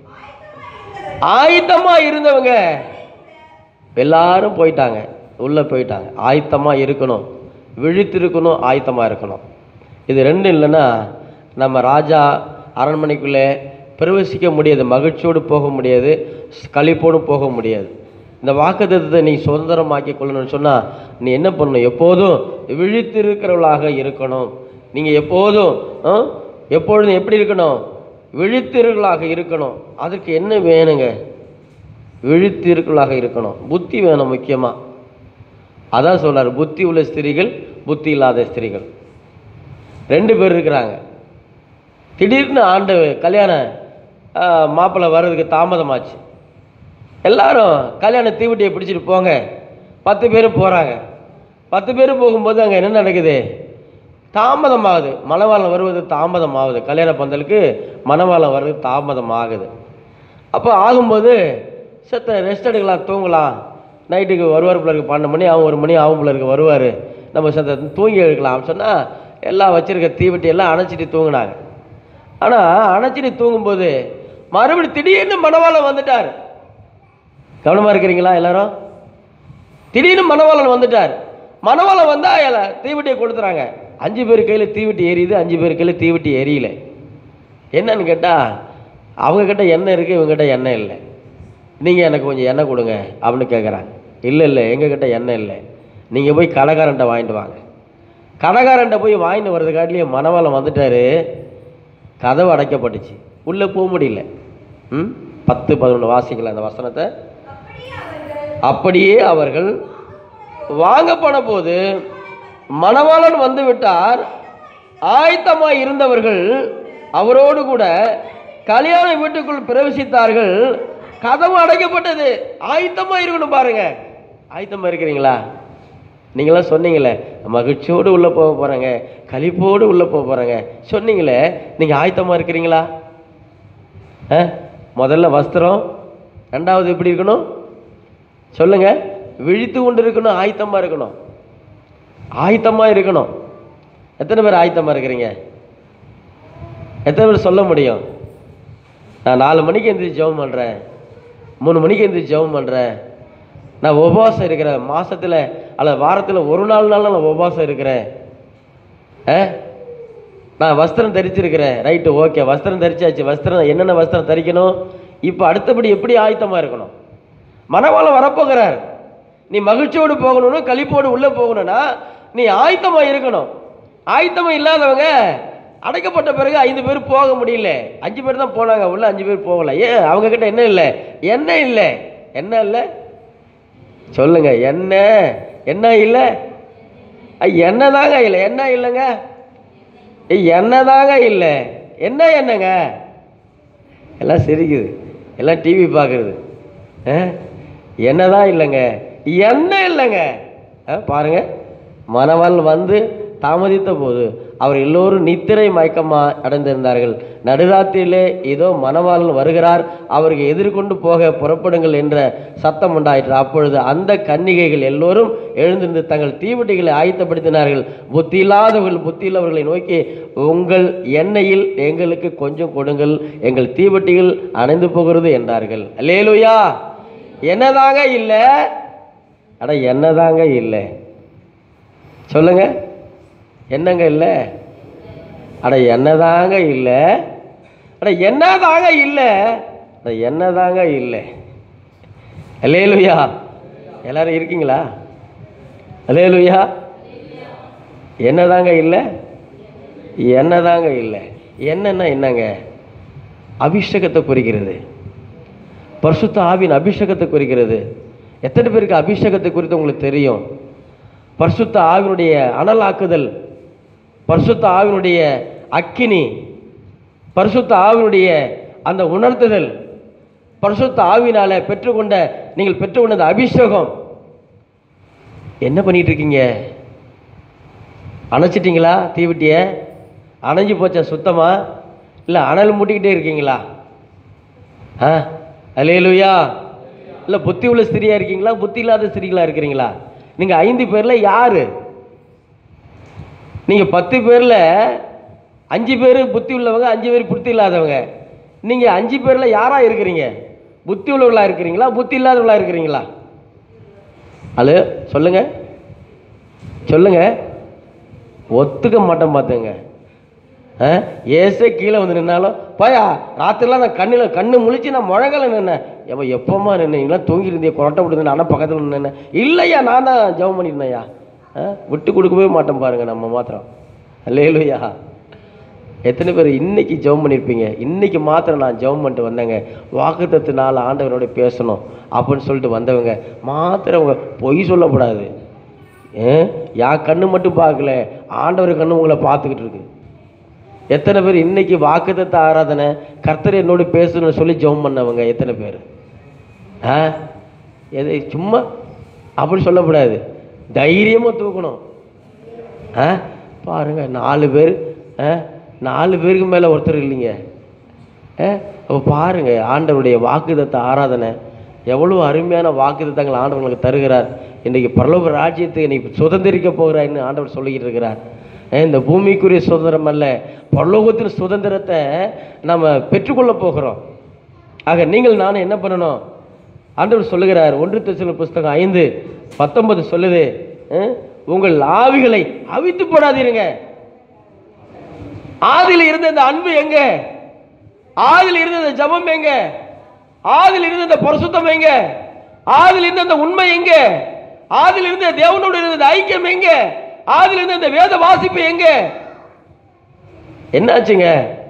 ஆயத்தமா இருந்தவங்க எல்லாரும் போயிட்டாங்க உள்ள போயிட்டாங்க ஆயத்தமா இருக்கணும் விழித்திருக்கணும் ஆயத்தமா இருக்கணும் இது ரெண்டும் இல்லைன்னா நம்ம ராஜா அரண்மனைக்குள்ளே பிரவேசிக்க முடியாது மகிழ்ச்சியோடு போக முடியாது களிப்போடு போக முடியாது இந்த வாக்குத்தத்தத்தை நீ சுதந்திரமாக்கி கொள்ளணும்னு சொன்னால் நீ என்ன பண்ணணும் எப்போதும் விழித்திருக்கிறவளாக இருக்கணும் நீங்கள் எப்போதும் ஆ, எப்பொழுதும் எப்படி இருக்கணும் விழித்திருக்களாக இருக்கணும் அதற்கு என்ன வேணுங்க விழித்திருக்களாக இருக்கணும் புத்தி வேணும் முக்கியமாக அதான் சொல்றாரு புத்தி உள்ள ஸ்திரீகள் புத்தி இல்லாத ஸ்திரீகள் ரெண்டு பேர் இருக்கிறாங்க திடீர்னு ஆண்டு கல்யாண மாப்பிள்ளை வர்றதுக்கு தாமதமாச்சு எல்லாரும் கல்யாண தீவட்டியை பிடிச்சிட்டு போங்க பத்து பேர் போகிறாங்க பத்து பேர் போகும்போது அங்கே என்ன நடக்குது தாமதமாகுது மணவாளம் வருவது தாமதமாகுது கல்யாண பந்தலுக்கு மணவாளம் வர்றது தாமதம் ஆகுது அப்போ ஆகும்போது செத்த ரெஸ்ட் எடுக்கலாம் தூங்கலாம் நைட்டுக்கு வருவார் போல இருக்கு பன்னெண்டு மணி ஆகும் ஒரு மணி ஆகும் போல இருக்கு வருவார் நம்ம செத்த தூங்கி எடுக்கலாம் சொன்னால் எல்லாம் வச்சிருக்க தீவட்டி எல்லாம் அணைச்சிட்டு தூங்கினாங்க ஆனால் அணைச்சிட்டு தூங்கும்போது மறுபடியும் திடீர்னு மணவாளன் வந்துட்டார் கவனமாக இருக்கிறீங்களா எல்லாரும் திடீர்னு மணவாளன் வந்துட்டார் மணவாளன் வந்தா எல தீவெட்டியை கொடுத்துறாங்க அஞ்சு பேர் கையில் தீவெட்டி எரியுது அஞ்சு பேர் கையில் தீவெட்டி எரியல என்னன்னு கேட்டால் அவங்க கிட்ட எண்ணெய் இருக்குது இவங்க கிட்ட எண்ணெய் இல்லை நீங்கள் எனக்கு கொஞ்சம் எண்ணெய் கொடுங்க அப்படின்னு கேட்குறாங்க இல்லை இல்லை எங்ககிட்ட எண்ணெய் இல்லை நீங்கள் போய் கடைக்காரன்ட்ட வாங்கிட்டு வாங்க கடைக்காரன்ட்ட போய் வாங்கிட்டு வர்றதுக்காட்டிலேயே மணவாளன் வந்துட்டாரு கதவு அடைக்கப்பட்டுச்சு உள்ளே போக முடியல ம் பத்து பதினொன்று வாசிக்கலாம் அந்த வசனத்தை அப்படியே அவர்கள் வாங்க போன போது மணவாளன் வந்து விட்டார் ஆயத்தமாய் இருந்தவர்கள் அவரோடு கூட கல்யாண வீட்டுக்குள் பிரவேசித்தார்கள் கதவு அடைக்கப்பட்டது ஆயத்தமா இருக்கணும் பாருங்க ஆயத்தமா இருக்கிறீங்களா நீங்களாம் சொன்னீங்களே மகிழ்ச்சியோடு உள்ளே போக போகிறாங்க களிப்போடு உள்ளே போக போகிறாங்க சொன்னீங்களே நீங்கள் ஆயத்தமாக இருக்கிறீங்களா ஆ முதல்ல வஸ்திரம் ரெண்டாவது எப்படி இருக்கணும் சொல்லுங்க விழித்து கொண்டு இருக்கணும் ஆயத்தமாக இருக்கணும் ஆயத்தமாக இருக்கணும் எத்தனை பேர் ஆயத்தமாக இருக்கிறீங்க எத்தனை பேர் சொல்ல முடியும் நான் நாலு மணிக்கு எந்திரிச்சு ஜெபம் பண்ணுறேன் மூணு மணிக்கு எந்திரிச்சு ஜெபம் பண்ணுறேன் நான் உபவாசம் இருக்கிறேன் மாசத்துல அல்லது வாரத்தில் ஒரு நாள் நாள் நான் உபவாசம் இருக்கிறேன் ஆ நான் வஸ்திரம் தரிச்சிருக்கிறேன் ரைட்டு ஓகே வஸ்திரம் தரிச்சாச்சு வஸ்திரம் என்னென்ன வஸ்திரம் தரிக்கணும் இப்போ அடுத்தபடி எப்படி ஆயத்தமாக இருக்கணும் மணவாளம் வரப்போகிறார் நீ மகிழ்ச்சியோடு போகணும்னு களிப்போடு உள்ளே போகணும்னா நீ ஆயத்தமாக இருக்கணும் ஆயத்தமாக இல்லாதவங்க அடைக்கப்பட்ட பிறகு ஐந்து பேர் போக முடியல அஞ்சு பேர் தான் போனாங்க உள்ள அஞ்சு பேர் போகல ஏன் அவங்க கிட்ட என்ன இல்லை என்ன இல்லை என்ன இல்லை சொல்லுங்க என்ன என்ன இல்லை என்ன தாங்க இல்லை என்ன இல்லைங்க ஏய், என்ன தாங்க இல்லை என்ன என்னங்க எல்லாம் சிரிக்குது எல்லாம் டிவி பார்க்குறது என்னதான் இல்லைங்க என்ன இல்லைங்க ஆ, பாருங்க மணவாள் வந்து தாமதித்த போது அவர் எல்லோரும் நித்திரை மயக்கமா அடைந்திருந்தார்கள் நடுராத்திரியிலே இதோ மணவாளன் வருகிறார் அவருக்கு எதிர்கொண்டு போக புறப்படுங்கள் என்ற சத்தம் உண்டாயிற்று அப்பொழுது அந்த கன்னிகைகள் எல்லோரும் எழுந்திருந்து தங்கள் தீவட்டிகளை ஆயத்தப்படுத்தினார்கள் புத்தி இல்லாதவர்கள் புத்தியுள்ளவர்களை நோக்கி உங்கள் எண்ணெயில் எங்களுக்கு கொஞ்சம் கொடுங்கள் எங்கள் தீவட்டிகள் அணைந்து போகிறது என்றார்கள் அல்லேலூயா என்னதாங்க இல்லை அட என்னதாங்க இல்லை சொல்லுங்க என்னங்க இல்லை அட என்னதாங்க இல்லை அட என்னதாங்க இல்லை அட என்னதாங்க இல்லை அல்லேலுயா எல்லாரும் இருக்கீங்களா அல்லேலுயா என்னதாங்க இல்லை என்னதாங்க இல்லை என்னன்னா என்னங்க அபிஷேகத்தை குறிக்கிறது பரிசுத்த ஆவின் அபிஷேகத்தை குறிக்கிறது எத்தனை பேருக்கு அபிஷேகத்தை குறித்து உங்களுக்கு தெரியும் பரிசுத்த ஆவினுடைய அனலாக்குதல் பரிசுத்த ஆவினுடைய அக்கினி பரிசுத்த ஆவினுடைய அந்த உணர்த்துதல் பரிசுத்த ஆவினால பெற்றுக்கொண்ட நீங்கள் பெற்றுக்கொண்ட அந்த அபிஷேகம் என்ன பண்ணிட்டு இருக்கீங்க அணைச்சிட்டிங்களா தீவிட்டிய அணைஞ்சு போச்சா சுத்தமா இல்லை அனல் மூட்டிக்கிட்டே இருக்கீங்களா ஆ அலேலுயா இல்லை புத்தி உள்ள ஸ்திரியா இருக்கீங்களா புத்தி இல்லாத ஸ்திரீகளா இருக்கிறீங்களா நீங்கள் ஐந்து பேரில் யாரு நீங்கள் பத்து பேரில் அஞ்சு பேர் புத்தி உள்ளவங்க அஞ்சு பேர் புத்தி இல்லாதவங்க நீங்கள் அஞ்சு பேரில் யாராக இருக்கிறீங்க புத்தி உள்ளவர்களாக இருக்கிறீங்களா புத்தி இல்லாதவர்களாக இருக்கிறீங்களா ஹலோ சொல்லுங்க சொல்லுங்க ஒத்துக்க மாட்டேன் பார்த்துங்க ஆ ஏசே கீழே வந்து நின்னாலும் பயா ராத்திரிலாம் நான் கண்ணில் கண்ணு முழிச்சு நான் முழங்கலை நின்னேன் எப்போ எப்போம்மா நின்னீங்களா தூங்கி இருந்தே கொரட்டை விடுது நானும் பக்கத்தில் நின்னேன் இல்லையா நான் தான் ஜெபம் பண்ணியிருந்தேன்யா ஆ விட்டு கொடுக்கவே மாட்டேன் பாருங்க நம்ம மாத்திரம் அல்லேலுயா எத்தனை பேர் இன்னைக்கு ஜெபம் பண்ணியிருப்பீங்க இன்னைக்கு மாத்திரம் நான் ஜெபம் பண்ணிட்டு வந்தேங்க வாக்குத்தத்தினால ஆண்டவரோட பேசணும் அப்படின்னு சொல்லிட்டு வந்தவங்க மாத்திரம் அவங்க பொய் சொல்லக்கூடாது ஏன் என் கண்ணு மட்டும் பார்க்கல ஆண்டவர் கண்ணு உங்களை பார்த்துக்கிட்டு இருக்கு எத்தனை பேர் இன்னைக்கு வாக்குத்தத்த ஆராதனை கர்த்தர் என்னோட பேசணும்னு சொல்லி ஜெபம் பண்ணவங்க எத்தனை பேர் ஆ எது சும்மா அப்படி சொல்லக்கூடாது தைரியமாக தூக்கணும் ஆ பாருங்க நாலு பேர் ஆ நாலு பேருக்கு மேலே ஒருத்தர் இல்லைங்க ஆ அப்போ பாருங்க ஆண்டவருடைய வாக்குதத்த ஆராதனை எவ்வளோ அருமையான வாக்குத்தத்தங்கள் ஆண்டவர் உங்களுக்கு தருகிறார் இன்றைக்கு பரலோக ராஜ்யத்தை நீ சுதந்திரிக்க போகிறாய்ன்னு ஆண்டவர் சொல்லிக்கிட்டு இருக்கிறார் அஹ் இந்த பூமிக்குரிய சுதந்திரம் அல்ல பரலோகத்தின் சுதந்திரத்தை நம்ம பெற்றுக்கொள்ள போகிறோம் ஆக நீங்கள் நானும் என்ன பண்ணணும் ஆண்டவர் சொல்லுகிறார் ஒன்று தெசலோனிக்கேயர் புஸ்தகம் ஐந்து பத்தொன்பது சொல்லுது அஹ், உங்கள் ஆவிகளை அவித்து போடாதீருங்க ஆதியில் இருந்த இந்த அன்பு எங்க ஆதியில் இருந்த இந்த ஜபம் எங்க ஆதியில் இருந்த இந்த பரிசுத்தம் எங்க ஆதியில் இருந்த இந்த உண்மை எங்க ஆதியில் இருந்த தேவனோடு இருந்த இந்த ஐக்கியம் எங்க ஆதியில் இருந்த இந்த வேத வாசிப்பு எங்க என்னாச்சுங்க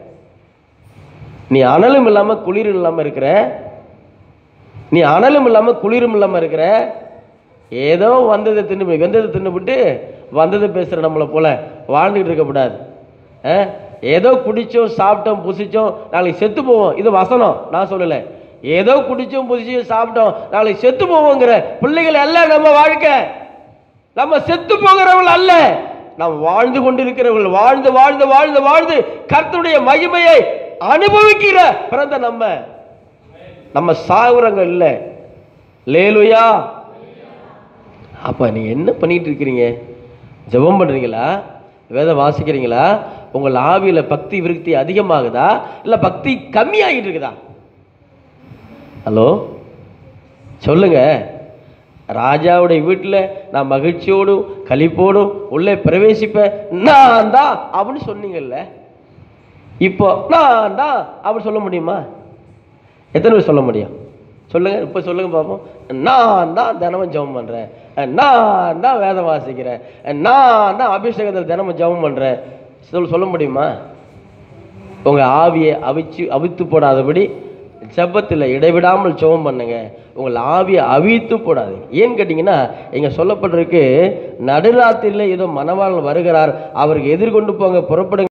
நீ அனலும் இல்லாம குளிரும் இல்லாம இருக்கிற நீ அனலும் இல்லாம குளிரும் இல்லாம இருக்கிற ஏதோ வந்ததை தின்னு வெந்ததை தின்னுபிட்டு வந்ததை பேசுற நம்மளை போல வாழ்ந்துகிட்டு இருக்கக்கூடாது ஆ? ஏதோ குடிச்சோம் சாப்பிட்டோம் புசிச்சோம் நாளைக்கு செத்து போவோம் இது வசனம் நான் சொல்லலை ஏதோ குடிச்சோம் புசிச்சோம் சாப்பிட்டோம் நாளைக்கு செத்து போவோங்கிற பிள்ளைகள் அல்ல நம்ம வாழ்க்கை நம்ம செத்து போகிறவர்கள் அல்ல நாம் வாழ்ந்து கொண்டிருக்கிறவர்கள் வாழ்ந்து வாழ்ந்து வாழ்ந்து வாழ்ந்து கர்த்தருடைய மகிமையை அனுபவிக்கிற பிறந்த நம்ம நம்ம சாகுறங்க இல்லை லேலுயா அப்ப நீங்க என்ன பண்ணிட்டு இருக்கிறீங்க ஜெபம் பண்றீங்களா வேதம் வாசிக்கிறீங்களா உங்கள் ஆவியில பக்தி விருத்தி அதிகமாகுதா இல்ல பக்தி கம்மியாகிட்டு இருக்குதா ஹலோ சொல்லுங்க ராஜாவுடைய வீட்டில் நான் மகிழ்ச்சியோடும் களிப்போடும் உள்ளே பிரவேசிப்பேன் நான் தான் அப்படின்னு சொன்னீங்கல்ல இப்போ நான் தான் அப்படி சொல்ல முடியுமா எத்தனை பேர் சொல்ல முடியும் சொல்லுங்க இப்போ சொல்லுங்க பார்ப்போம் நான் தான் தினமும் ஜெபம் பண்ணுறேன் நான் தான் வேதம் வாசிக்கிறேன் நான் தான் அபிஷேகத்தில் தினமும் ஜெபம் பண்ணுறேன் சொல் சொல்ல முடியுமா உங்கள் ஆவியை அவிச்சு அவித்து போடாதபடி ஜெபத்தில் இடைவிடாமல் ஜெபம் பண்ணுங்க உங்கள் ஆவியை அவித்து போடாதீங்க ஏன்னு கேட்டிங்கன்னா இங்கே சொல்லப்பட்டிருக்கு நடுராத்திரியில் ஏதோ மணவாளன் வருகிறார் அவருக்கு எதிர்கொண்டு போங்க புறப்படுங்க